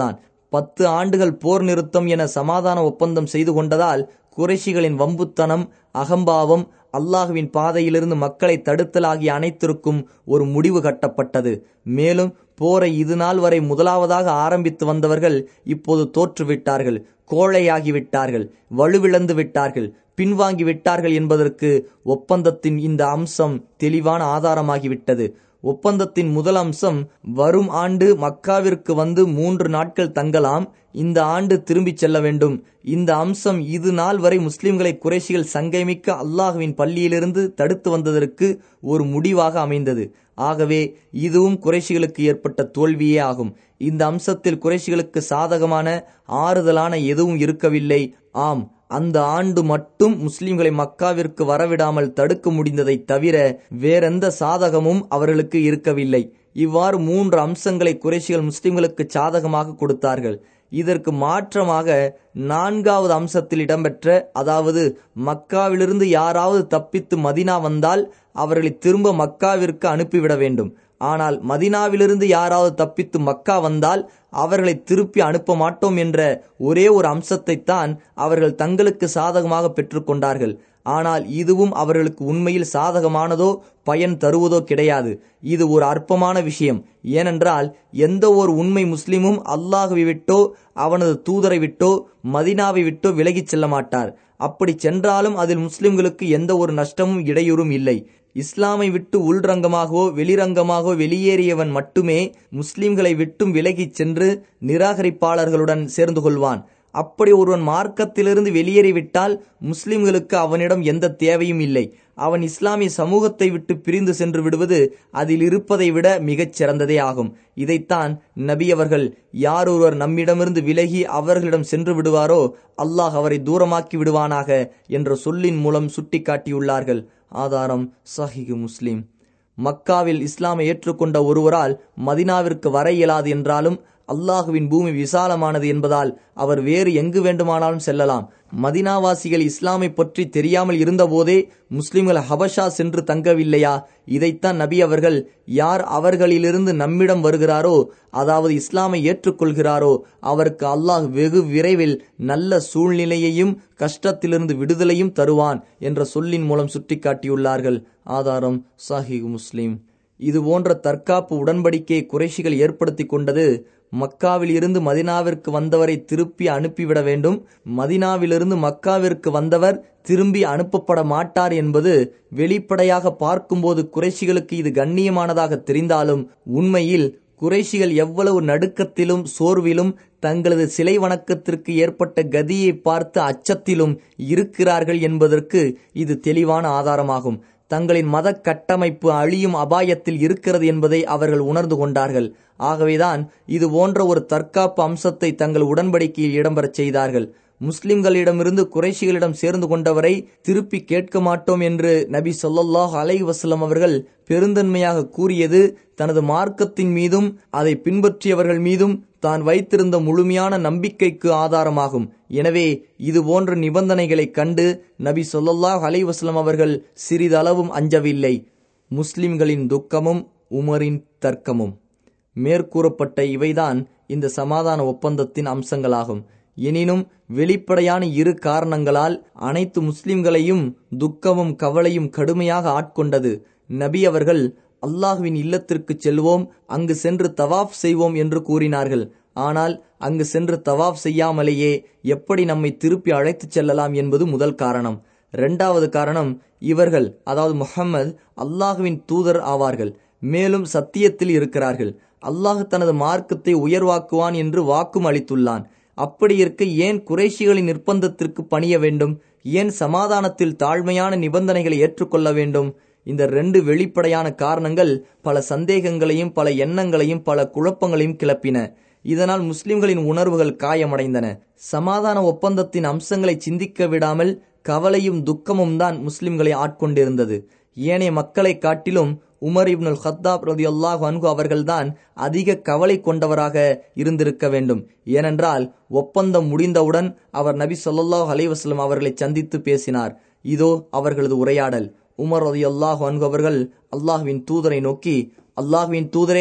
பத்து ஆண்டுகள் போர் நிறுத்தம் என சமாதான ஒப்பந்தம் செய்து கொண்டதால் குறைஷிகளின் வம்புத்தனம் அகம்பாவம் அல்லாஹுவின் பாதையிலிருந்து மக்களை தடுத்தல் ஆகிய அனைத்திற்கும் ஒரு முடிவு கட்டப்பட்டது மேலும் போரை இது நாள் வரை முதலாவதாக ஆரம்பித்து வந்தவர்கள் இப்போது தோற்றுவிட்டார்கள் கோழையாகிவிட்டார்கள் வலுவிழந்து விட்டார்கள் பின்வாங்கி விட்டார்கள் என்பதற்கு ஒப்பந்தத்தின் இந்த அம்சம் தெளிவான ஆதாரமாகிவிட்டது ஒப்பந்தத்தின் முதல் அம்சம் வரும் ஆண்டு மக்காவிற்கு வந்து மூன்று நாட்கள் தங்கலாம் இந்த ஆண்டு திரும்பிச் செல்ல வேண்டும் இந்த அம்சம் இது நாள் வரை முஸ்லிம்களை குறைஷிகள் சங்கைமிக்க அல்லாஹுவின் பள்ளியிலிருந்து தடுத்து வந்ததற்கு ஒரு முடிவாக அமைந்தது ஆகவே இதுவும் குறைஷிகளுக்கு ஏற்பட்ட தோல்வியே ஆகும் இந்த அம்சத்தில் குறைஷிகளுக்கு சாதகமான ஆறுதலான எதுவும் இருக்கவில்லை ஆம் அந்த ஆண்டு மட்டும் முஸ்லிம்களை மக்காவிற்கு வரவிடாமல் தடுக்க முடிந்ததை தவிர வேறெந்த சாதகமும் அவர்களுக்கு இருக்கவில்லை இவ்வாறு மூன்று அம்சங்களை குறைஷிகள் முஸ்லிம்களுக்கு சாதகமாக கொடுத்தார்கள் இதற்கு மாற்றமாக நான்காவது அம்சத்தில் இடம்பெற்ற அதாவது மக்காவிலிருந்து யாராவது தப்பித்து மதினா வந்தால் அவர்களை திரும்ப மக்காவிற்கு அனுப்பிவிட வேண்டும் ஆனால் மதினாவிலிருந்து யாராவது தப்பித்து மக்கா வந்தால் அவர்களை திருப்பி அனுப்ப மாட்டோம் என்ற ஒரே ஒரு அம்சத்தைத்தான் அவர்கள் தங்களுக்கு சாதகமாக பெற்றுக்கொண்டார்கள் ஆனால் இதுவும் அவர்களுக்கு உண்மையில் சாதகமானதோ பயன் தருவதோ கிடையாது இது ஒரு அற்பமான விஷயம் ஏனென்றால் எந்த ஒரு உண்மை முஸ்லிமும் அல்லாஹுவை விட்டோ அவனது தூதரை விட்டோ மதினாவை விட்டோ விலகிச் செல்ல மாட்டார் அப்படி சென்றாலும் அதில் முஸ்லிம்களுக்கு எந்த ஒரு நஷ்டமும் இடையூறும் இல்லை இஸ்லாமை விட்டு உள்ரங்கமாகவோ வெளிரங்கமாகவோ வெளியேறியவன் மட்டுமே முஸ்லிம்களை விட்டும் விலகிச் சென்று நிராகரிப்பாளர்களுடன் சேர்ந்து கொள்வான் அப்படி ஒருவன் மார்க்கத்திலிருந்து வெளியேறிவிட்டால் முஸ்லிம்களுக்கு அவனிடம் எந்த தேவையும் இல்லை அவன் இஸ்லாமிய சமூகத்தை விட்டு பிரிந்து சென்று விடுவது அதில் இருப்பதை விட மிகச் சிறந்ததே ஆகும் இதைத்தான் நபி அவர்கள் யார் ஒருவர் நம்மிடமிருந்து விலகி அவர்களிடம் சென்று விடுவாரோ அல்லாஹ் அவரை தூரமாக்கி விடுவானாக என்ற சொல்லின் மூலம் சுட்டிக்காட்டியுள்ளார்கள் ஆதாரம் சஹிகு முஸ்லிம் மக்காவில் இஸ்லாமை ஏற்றுக்கொண்ட ஒருவரால் மதினாவிற்கு வர இயலாது என்றாலும் அல்லாஹுவின் பூமி விசாலமானது என்பதால் அவர் வேறு எங்கு வேண்டுமானாலும் செல்லலாம் மதினாவாசிகள் இஸ்லாமை பற்றி தெரியாமல் இருந்தபோதே முஸ்லிம்கள் ஹபஷா சென்று தங்கவில்லையா இதைத்தான் நபி அவர்கள் யார் அவர்களிலிருந்து நம்மிடம் வருகிறாரோ அதாவது இஸ்லாமை ஏற்றுக்கொள்கிறாரோ அவருக்கு அல்லாஹ் வெகு விரைவில் நல்ல சூழ்நிலையையும் கஷ்டத்திலிருந்து விடுதலையும் தருவான் என்ற சொல்லின் மூலம் சுட்டிக்காட்டியுள்ளார்கள் ஆதாரம் சாஹிக் முஸ்லிம் இது போன்ற தற்காப்பு உடன்படிக்கையை குறைஷிகள் ஏற்படுத்தி கொண்டது மக்காவில் இருந்து மதினாவிற்கு வந்தவரை திருப்பி அனுப்பிவிட வேண்டும் மதினாவிலிருந்து மக்காவிற்கு வந்தவர் திரும்பி அனுப்பப்பட மாட்டார் என்பது வெளிப்படையாக பார்க்கும்போது குறைஷிகளுக்கு இது கண்ணியமானதாக தெரிந்தாலும் உண்மையில் குறைஷிகள் எவ்வளவு நடுக்கத்திலும் சோர்விலும் தங்களது சிலை வணக்கத்திற்கு ஏற்பட்ட கதியை பார்த்து அச்சத்திலும் இருக்கிறார்கள் என்பதற்கு இது தெளிவான ஆதாரமாகும் தங்களின் மத கட்டமைப்பு அழியும் அபாயத்தில் இருக்கிறது என்பதை அவர்கள் உணர்ந்து கொண்டார்கள் ஆகவேதான் இது போன்ற ஒரு தற்காப்பு அம்சத்தை தங்கள் உடன்படிக்கையில் இடம்பெறச் செய்தார்கள் முஸ்லிம்களிடமிருந்து குறைஷிகளிடம் சேர்ந்து கொண்டவரை திருப்பி கேட்க மாட்டோம் என்று நபி சொல்லாஹ் அலை வசலம் அவர்கள் பெருந்தன்மையாக கூறியது தனது மார்க்கத்தின் மீதும் அதை பின்பற்றியவர்கள் மீதும் தான் வைத்திருந்த முழுமையான நம்பிக்கைக்கு ஆதாரமாகும் எனவே இது போன்ற நிபந்தனைகளைக் கண்டு நபி சொல்லாஹ் அலை வசலம் அவர்கள் சிறிதளவும் அஞ்சவில்லை முஸ்லிம்களின் துக்கமும் உமரின் தர்க்கமும் மேற்கூறப்பட்ட இவைதான் இந்த சமாதான ஒப்பந்தத்தின் அம்சங்களாகும் எனினும் வெளிப்படையான இரு காரணங்களால் அனைத்து முஸ்லிம்களையும் துக்கமும் கவலையும் கடுமையாக ஆட்கொண்டது நபி அவர்கள் அல்லாஹுவின் இல்லத்திற்கு செல்வோம் அங்கு சென்று தவாஃப் செய்வோம் என்று கூறினார்கள் ஆனால் அங்கு சென்று தவாஃப் செய்யாமலேயே எப்படி நம்மை திருப்பி அழைத்துச் செல்லலாம் என்பது முதல் காரணம் இரண்டாவது காரணம் இவர்கள் அதாவது முகம்மது அல்லாஹுவின் தூதர் ஆவார்கள் மேலும் சத்தியத்தில் இருக்கிறார்கள் அல்லாஹ் தனது மார்க்கத்தை உயர்வாக்குவான் என்று வாக்கும் அளித்துள்ளான் அப்படி இருக்க ஏன் குறைஷிகளின் நிர்பந்தத்திற்கு பணிய வேண்டும் ஏன் சமாதானத்தில் தாழ்மையான நிபந்தனைகளை ஏற்றுக்கொள்ள வேண்டும் இந்த ரெண்டு வெளிப்படையான காரணங்கள் பல சந்தேகங்களையும் பல எண்ணங்களையும் பல குழப்பங்களையும் கிளப்பின இதனால் முஸ்லிம்களின் உணர்வுகள் காயமடைந்தன சமாதான ஒப்பந்தத்தின் அம்சங்களை சிந்திக்க விடாமல் கவலையும் துக்கமும் தான் முஸ்லிம்களை ஆட்கொண்டிருந்தது ஏனைய மக்களை காட்டிலும் உமர் இப்னுல் ஹத்தாப் ரதி அல்லாஹ் அன்கு அவர்கள்தான் அதிக கவலை கொண்டவராக இருந்திருக்க வேண்டும் ஏனென்றால் ஒப்பந்தம் முடிந்தவுடன் அவர் நபி சொல்லாஹ் அலைவாஸ்லம் அவர்களை சந்தித்து பேசினார் இதோ அவர்களது உரையாடல் உமர் ரதி அல்லாஹ் அன்கு அவர்கள் அல்லாஹுவின் தூதரை நோக்கி அல்லாஹுவின் தூதரே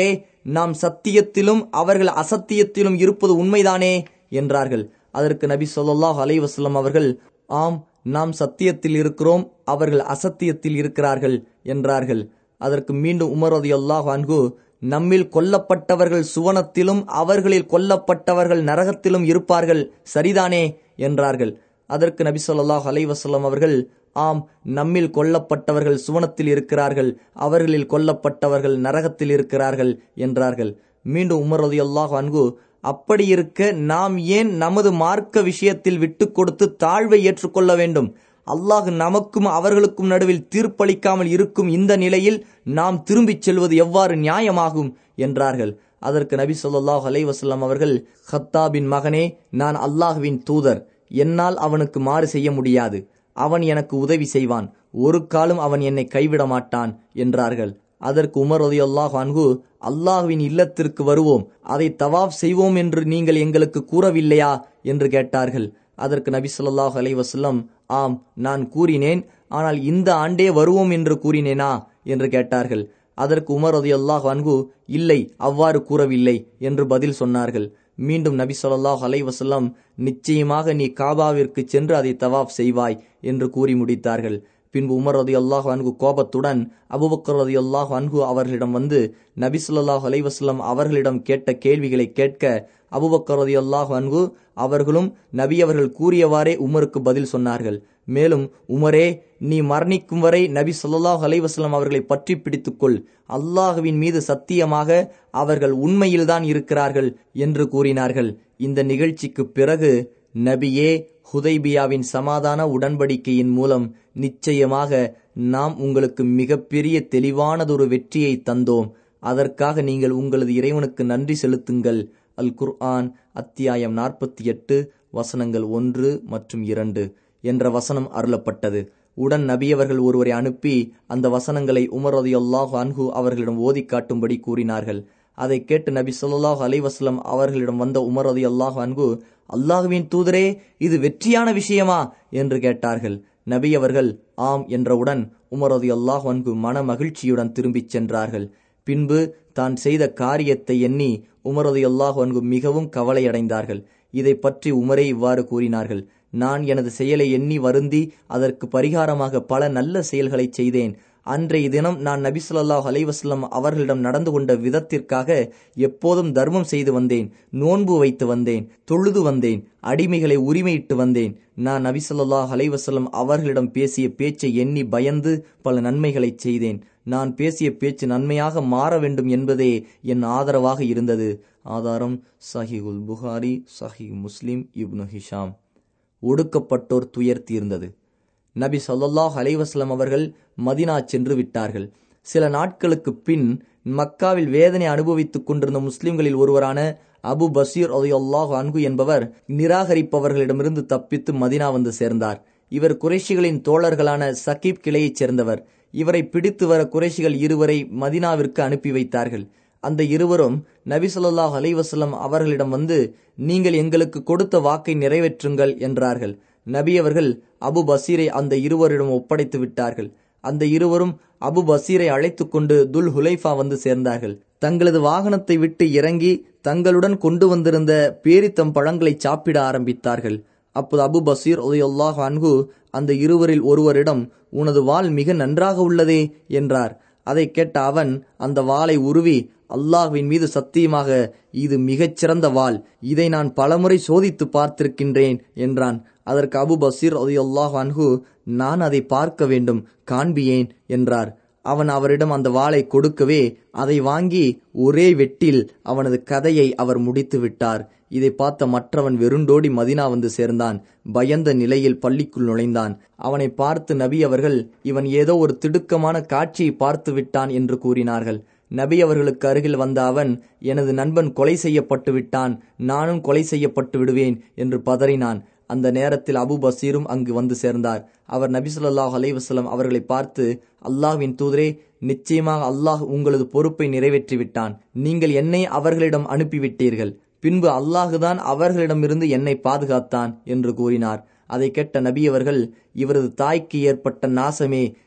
நாம் சத்தியத்திலும் அவர்கள் அசத்தியத்திலும் இருப்பது உண்மைதானே என்றார்கள் அதற்கு நபி ஸல்லல்லாஹு அலைஹி வஸல்லம் அவர்கள் ஆம் நாம் சத்தியத்தில் இருக்கிறோம் அவர்கள் அசத்தியத்தில் இருக்கிறார்கள் என்றார்கள் அதற்கு மீண்டும் உமர் ரலியல்லாஹு அன்ஹு நம்மில் கொல்லப்பட்டவர்கள் சுவனத்திலும் அவர்களில் கொல்லப்பட்டவர்கள் நரகத்திலும் இருப்பார்கள் சரிதானே என்றார்கள் அதற்கு நபி ஸல்லல்லாஹு அலைஹி வஸல்லம் அவர்கள் ஆம் நம்மில் கொல்லப்பட்டவர்கள் சுவனத்தில் இருக்கிறார்கள் அவர்களில் கொல்லப்பட்டவர்கள் நரகத்தில் இருக்கிறார்கள் என்றார்கள் மீண்டும் உமர் ரலியல்லாஹு அன்ஹு அப்படி இருக்க நாம் ஏன் நமது மார்க்க விஷயத்தில் விட்டு கொடுத்து தாழ்வை ஏற்றுக்கொள்ள வேண்டும் அல்லாஹ் நமக்கும் அவர்களுக்கும் நடுவில் தீர்ப்பளிக்காமல் இருக்கும் இந்த நிலையில் நாம் திரும்பிச் செல்வது எவ்வாறு நியாயமாகும் என்றார்கள் அதற்கு நபி ஸல்லல்லாஹு அலைஹி வஸல்லம் அவர்கள் ஹத்தாபின் மகனே நான் அல்லாஹ்வின் தூதர் என்னால் அவனுக்கு மாறு செய்ய முடியாது அவன் எனக்கு உதவி செய்வான் ஒரு காலம் அவன் என்னை கைவிட மாட்டான் என்றார்கள் அதற்கு உமர் ரலியல்லாஹு அன்ஹு அல்லாஹ்வின் இல்லத்திற்கு வருவோம் அதை தவாஃப் செய்வோம் என்று நீங்கள் எங்களுக்கு கூறவில்லையா என்று கேட்டார்கள் அதற்கு நபி ஸல்லல்லாஹு அலைஹி வஸல்லம் ஆம் நான் கூறினேன் ஆனால் இந்த ஆண்டே வருவோம் என்று கூறினேனா என்று கேட்டார்கள் அதற்கு உமர் ரலியல்லாஹு அன்ஹு இல்லை அவ்வாறு கூறவில்லை என்று பதில் சொன்னார்கள் மீண்டும் நபி ஸல்லல்லாஹு அலைஹி வஸல்லம் நிச்சயமாக நீ காபாவிற்கு சென்று அதை தவாஃப் செய்வாய் என்று கூறி முடித்தார்கள் பின்பு உமர் ரதி அல்லாஹு அன்கு கோபத்துடன் அபுபக்கர் ரதி அல்லாஹு அன்கு அவர்களிடம் வந்து நபி ஸல்லல்லாஹு அலைஹி வஸல்லம் அவர்களிடம் கேட்ட கேள்விகளை கேட்க அபுபக்கர் ரதி அல்லாஹு அன்கு அவர்களும் நபி அவர்கள் கூறியவாறே உமருக்கு பதில் சொன்னார்கள் மேலும் உமரே நீ மரணிக்கும் வரை நபி ஸல்லல்லாஹு அலைஹி வஸல்லம் அவர்களை பற்றி பிடித்துக்கொள் அல்லாஹுவின் மீது சத்தியமாக அவர்கள் உண்மையில்தான் இருக்கிறார்கள் என்று கூறினார்கள் இந்த நிகழ்ச்சிக்கு பிறகு நபியே ஹுதைபியாவின் சமாதான உடன்படிக்கையின் மூலம் நிச்சயமாக நாம் உங்களுக்கு மிகப்பெரிய தெளிவானதொரு வெற்றியை தந்தோம் அதற்காக நீங்கள் உங்களது இறைவனுக்கு நன்றி செலுத்துங்கள் அல் குர்ஆன் அத்தியாயம் நாற்பத்தி எட்டு வசனங்கள் ஒன்று மற்றும் இரண்டு என்ற வசனம் அருளப்பட்டது உடன் நபியவர்கள் ஒருவரை அனுப்பி அந்த வசனங்களை உமர் ரலியல்லாஹு அன்ஹு அவர்களிடம் ஓதி காட்டும்படி கூறினார்கள் அதை கேட்டு நபி ஸல்லல்லாஹு அலைஹி வஸல்லம் அவர்களிடம் வந்த உமர் ரலியல்லாஹு அன்ஹு அல்லாஹுவின் தூதரே இது வெற்றியான விஷயமா என்று கேட்டார்கள் நபி அவர்கள் ஆம் என்றவுடன் உமர் ரலியல்லாஹு அன்ஹு மன மகிழ்ச்சியுடன் திரும்பிச் சென்றார்கள் பின்பு தான் செய்த காரியத்தை எண்ணி உமர் ரலியல்லாஹு அன்ஹு மிகவும் கவலையடைந்தார்கள் இதை பற்றி உமரே இவ்வாறு கூறினார்கள் நான் எனது செயலை எண்ணி வருந்தி அதற்கு பரிகாரமாக பல நல்ல செயல்களை செய்தேன் அன்றைய தினம் நான் நபி ஸல்லல்லாஹு அலைஹி வஸல்லம் அவர்களிடம் நடந்து கொண்ட விதத்திற்காக எப்போதும் தர்மம் செய்து வந்தேன் நோன்பு வைத்து வந்தேன் தொழுது வந்தேன் அடிமைகளை உரிமையிட்டு வந்தேன் நான் நபி ஸல்லல்லாஹு அலைஹி வஸல்லம் அவர்களிடம் பேசிய பேச்சை எண்ணி பயந்து பல நன்மைகளை செய்தேன் நான் பேசிய பேச்சு நன்மையாக மாற வேண்டும் என்பதே என் ஆதரவாக இருந்தது ஆதாரம் சஹிகுல் புகாரி சஹி முஸ்லிம் இப்னு ஹிஷாம் ஒடுக்கப்பட்டோர் துயர் தீர்ந்தது நபி ஸல்லல்லாஹு அலைஹி வஸல்லம் அவர்கள் மதினா சென்று விட்டார்கள் சில நாட்களுக்கு பின் மக்காவில் வேதனை அனுபவித்துக் கொண்டிருந்த முஸ்லிம்களில் ஒருவரான அபு பசீர் ரலியல்லாஹு அன்ஹு என்பவர் நிராகரிப்பவர்களிடமிருந்து தப்பித்து மதினா வந்து சேர்ந்தார் இவர் குறைஷிகளின் தோழர்களான சகீப் கிளையைச் சேர்ந்தவர் இவரை பிடித்து வர குறைஷிகள் இருவரை மதினாவிற்கு அனுப்பி வைத்தார்கள் அந்த இருவரும் நபி ஸல்லல்லாஹு அலைஹி வஸல்லம் அவர்களிடம் வந்து நீங்கள் எங்களுக்கு கொடுத்த வாக்கை நிறைவேற்றுங்கள் என்றார்கள் நபி அவர்கள் அபு பசீரை அந்த இருவரிடம் ஒப்படைத்து விட்டார்கள் அந்த இருவரும் அபு பசீரை அழைத்து கொண்டு துல் ஹுலைஃபா வந்து சேர்ந்தார்கள் தங்களது வாகனத்தை விட்டு இறங்கி தங்களுடன் கொண்டு வந்திருந்த பேரித்தம் பழங்களை சாப்பிட ஆரம்பித்தார்கள் அப்போது அபு பசீர் ஒதையொல்லாஹ் அன்ஹு அந்த இருவரில் ஒருவரிடம் உனது வாள் மிக நன்றாக உள்ளதே என்றார் அதை கேட்ட அவன் அந்த வாளை உருவி அல்லாஹ்வின் மீது சத்தியமாக இது மிகச்சிறந்த வாள் இதை நான் பலமுறை சோதித்து பார்த்திருக்கின்றேன் என்றான் அதற்கு அபு பசீர் அல்லாஹ் அன்ஹு நான் அதை பார்க்க வேண்டும் காண்பியேன் என்றார் அவன் அவரிடம் அந்த வாளை கொடுக்கவே அதை வாங்கி ஒரே வெட்டில் அவனது கதையை அவர் முடித்து விட்டார் இதை பார்த்த மற்றவன் வெருண்டோடி மதினா வந்து சேர்ந்தான் பயந்த நிலையில் பள்ளிக்குள் நுழைந்தான் அவனை பார்த்து நபி அவர்கள் இவன் ஏதோ ஒரு திடுக்கமான காட்சியை பார்த்து விட்டான் என்று கூறினார்கள் நபி அவர்களுக்கு அருகில் வந்த அவன் எனது நண்பன் கொலை செய்யப்பட்டு விட்டான் நானும் கொலை செய்யப்பட்டு விடுவேன் என்று பதறினான் அந்த நேரத்தில் அபு பசீரும் அங்கு வந்து சேர்ந்தார் அவர் நபி ஸல்லல்லாஹு அலைஹி வஸல்லம் அவர்களை பார்த்து அல்லாஹ்வின் தூதரே நிச்சயமாக அல்லாஹ் உங்களது பொறுப்பை நிறைவேற்றி விட்டான் நீங்கள் என்னை அவர்களிடம் அனுப்பிவிட்டீர்கள் பின்பு அல்லாஹுதான் அவர்களிடமிருந்து என்னை பாதுகாத்தான் என்று கூறினார் அதை கேட்ட நபி அவர்கள் இவரது தாய்க்கு ஏற்பட்ட நாசமே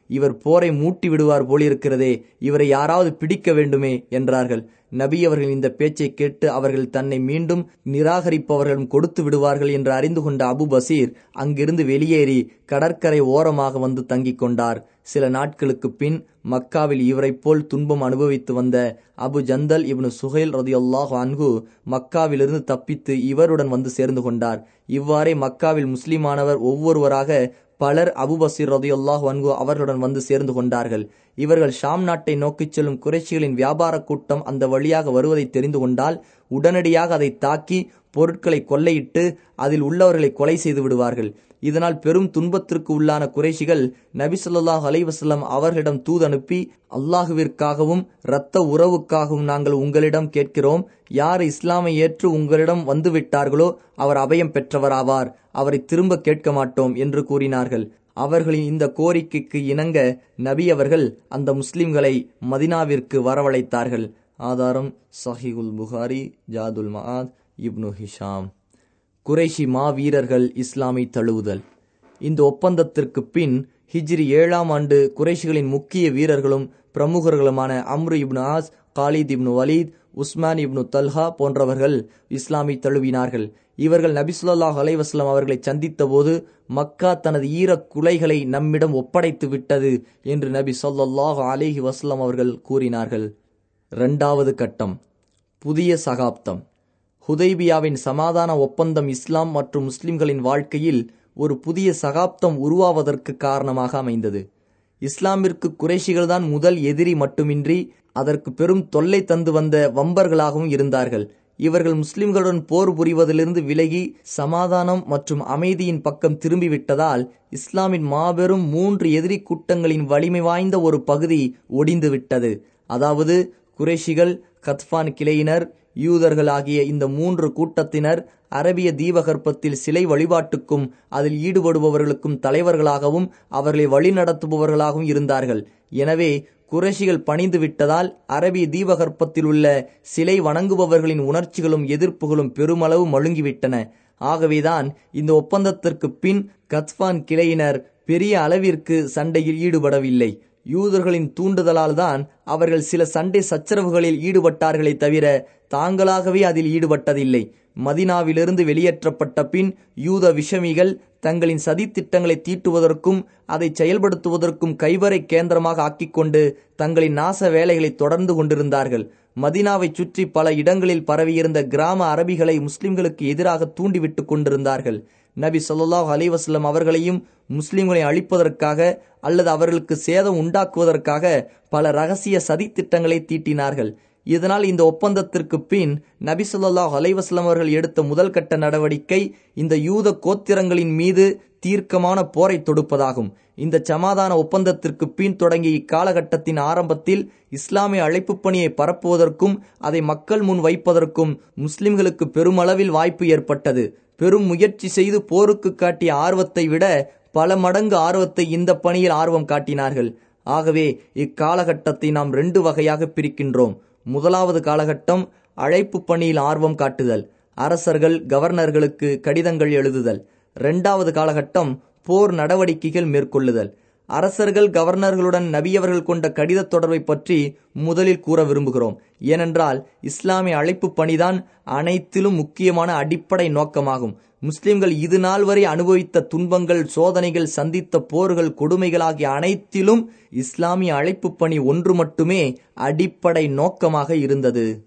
இவர் போரை மூட்டி விடுவார் போலிருக்கிறதே இவரை யாராவது பிடிக்க வேண்டுமே என்றார்கள் நபி அவர்கள் இந்த பேச்சை கேட்டு அவர்கள் தன்னை மீண்டும் நிராகரிப்பவர்களும் கொடுத்து விடுவார்கள் என்று அறிந்து கொண்ட அபு பசீர் அங்கிருந்து வெளியேறி கடற்கரை ஓரமாக வந்து தங்கிக் கொண்டார் சில நாட்களுக்கு பின் மக்காவில் இவரைப் போல் துன்பம் அனுபவித்து வந்த அபு ஜந்தல் இப்னு சுஹைல் ரதியுல்லாஹ் அன்ஹு மக்காவிலிருந்து தப்பித்து இவருடன் வந்து சேர்ந்து கொண்டார் இவ்வாறே மக்காவில் முஸ்லிமானவர் ஒவ்வொருவராக பலர் அபுபசீர் ரதியுல்லாஹ் அன்ஹு அவர்களுடன் வந்து சேர்ந்து கொண்டார்கள் இவர்கள் ஷாம் நாட்டை நோக்கிச் செல்லும் குறைஷிகளின் வியாபார கூட்டம் அந்த வழியாக வருவதை தெரிந்து கொண்டால் உடனடியாக அதை தாக்கி பொருட்களை கொள்ளையிட்டு அதில் உள்ளவர்களை கொலை செய்து விடுவார்கள் இதனால் பெரும் துன்பத்திற்கு உள்ளான குறைஷிகள் நபி சொல்லாஹ் அலைவசல்லம் அவர்களிடம் தூதனுப்பி அல்லாஹுவிற்காகவும் இரத்த உறவுக்காகவும் நாங்கள் உங்களிடம் கேட்கிறோம் யார் இஸ்லாமை ஏற்று உங்களிடம் வந்துவிட்டார்களோ அவர் அபயம் பெற்றவராவார் அவரை திரும்ப கேட்க மாட்டோம் என்று கூறினார்கள் அவர்களின் இந்த கோரிக்கைக்கு இணங்க நபி அவர்கள் அந்த முஸ்லிம்களை மதினாவிற்கு வரவழைத்தார்கள் ஆதாரம் சஹிகுல் புகாரி ஜாதுல் மஹாத் இப்னு ஹிஷாம் குறைஷி மாவீரர்கள் இஸ்லாமை தழுவுதல் இந்த ஒப்பந்தத்திற்கு பின் ஹிஜ்ரி ஏழாம் ஆண்டு குறைஷிகளின் முக்கிய வீரர்களும் பிரமுகர்களுமான Amr ibn As Khalid ibn Walid Uthman ibn Talha போன்றவர்கள் இஸ்லாமை தழுவினார்கள் இவர்கள் நபி சொல்லாஹ் அலைவாஸ்லாம் அவர்களை சந்தித்த போது மக்கா தனது ஈரக் குலைகளை நம்மிடம் ஒப்படைத்து விட்டது என்று நபி சொல்லாஹ் அலிஹி வஸ்லாம் அவர்கள் கூறினார்கள் இரண்டாவது கட்டம் புதிய சகாப்தம் ஹுதைபியாவின் சமாதான ஒப்பந்தம் இஸ்லாம் மற்றும் முஸ்லிம்களின் வாழ்க்கையில் ஒரு புதிய சகாப்தம் உருவாவதற்கு காரணமாக அமைந்தது இஸ்லாமிற்கு குறைஷிகள்தான் முதல் எதிரி மட்டுமின்றி அதற்கு பெரும் தொல்லை தந்து வந்த வம்பர்களாகவும் இருந்தார்கள் இவர்கள் முஸ்லிம்களுடன் போர் புரிவதிலிருந்து விலகி சமாதானம் மற்றும் அமைதியின் பக்கம் திரும்பிவிட்டதால் இஸ்லாமின் மாபெரும் மூன்று எதிரி கூட்டங்களின் வலிமை வாய்ந்த ஒரு பகுதி ஒடிந்து விட்டது அதாவது குறைஷிகள் கத்பான் கிளையினர் யூதர்கள் ஆகிய இந்த மூன்று கூட்டத்தினர் அரபிய தீபகற்பத்தில் சிலை வழிபாட்டுக்கும் அதில் ஈடுபடுபவர்களுக்கும் தலைவர்களாகவும் அவர்களை வழிநடத்துபவர்களாகவும் இருந்தார்கள் எனவே குறைஷிகள் பணிந்து விட்டதால் அரபிய தீபகற்பத்தில் உள்ள சிலை வணங்குபவர்களின் உணர்ச்சிகளும் எதிர்ப்புகளும் பெருமளவு மழுங்கிவிட்டன ஆகவேதான் இந்த ஒப்பந்தத்திற்கு பின் கத்பான் கிளையினர் பெரிய அளவிற்கு சண்டையில் ஈடுபடவில்லை யூதர்களின் தூண்டுதலால் தான் அவர்கள் சில சண்டை சச்சரவுகளில் ஈடுபட்டார்களே தவிர தாங்களாகவே அதில் ஈடுபட்டதில்லை மதினாவிலிருந்து வெளியேற்றப்பட்ட பின் யூத விஷமிகள் தங்களின் சதித்திட்டங்களை தீட்டுவதற்கும் அதை செயல்படுத்துவதற்கும் கைவரை கேந்திரமாக ஆக்கிக்கொண்டு தங்களின் நாச வேலைகளை தொடர்ந்து கொண்டிருந்தார்கள் மதினாவை சுற்றி பல இடங்களில் பரவியிருந்த கிராம அரபிகளை முஸ்லிம்களுக்கு எதிராக தூண்டிவிட்டு கொண்டிருந்தார்கள் நபி சொல்லாஹ் அலிவாஸ்லம் அவர்களையும் முஸ்லிம்களை அழிப்பதற்காக அல்லது அவர்களுக்கு சேதம் உண்டாக்குவதற்காக பல ரகசிய சதித்திட்டங்களை தீட்டினார்கள் இதனால் இந்த ஒப்பந்தத்திற்கு பின் நபி சொல்லாஹ் அலைவாஸ்லம் அவர்கள் எடுத்த முதல் கட்ட நடவடிக்கை இந்த யூத கோத்திரங்களின் மீது தீர்க்கமான போரை தொடுப்பதாகும் இந்த சமாதான ஒப்பந்தத்திற்கு பின் தொடங்கிய இக்காலகட்டத்தின் ஆரம்பத்தில் இஸ்லாமிய அழைப்பு பணியை பரப்புவதற்கும் அதை மக்கள் முன் வைப்பதற்கும் முஸ்லிம்களுக்கு பெருமளவில் வாய்ப்பு ஏற்பட்டது பெரும் முயற்சி செய்து போருக்கு காட்டிய ஆர்வத்தை விட பல மடங்கு ஆர்வத்தை இந்த பணியில் ஆர்வம் காட்டினார்கள் ஆகவே இக்காலகட்டத்தை நாம் ரெண்டு வகையாக பிரிக்கின்றோம் முதலாவது காலகட்டம் அழைப்பு பணியில் ஆர்வம் காட்டுதல் அரசர்கள் கவர்னர்களுக்கு கடிதங்கள் எழுதுதல் இரண்டாவது காலகட்டம் போர் நடவடிக்கைகள் மேற்கொள்ளுதல் அரசர்கள் கவர்னர்களுடன் நபியவர்கள் கொண்ட கடித தொடர்பை பற்றி முதலில் கூற விரும்புகிறோம் ஏனென்றால் இஸ்லாமிய அழைப்பு பணிதான் அனைத்திலும் முக்கியமான அடிப்படை நோக்கமாகும் முஸ்லிம்கள் இது நாள் வரை அனுபவித்த துன்பங்கள் சோதனைகள் சந்தித்த போர்கள் கொடுமைகள் ஆகிய அனைத்திலும் இஸ்லாமிய அழைப்பு பணி ஒன்று மட்டுமே அடிப்படை நோக்கமாக இருந்தது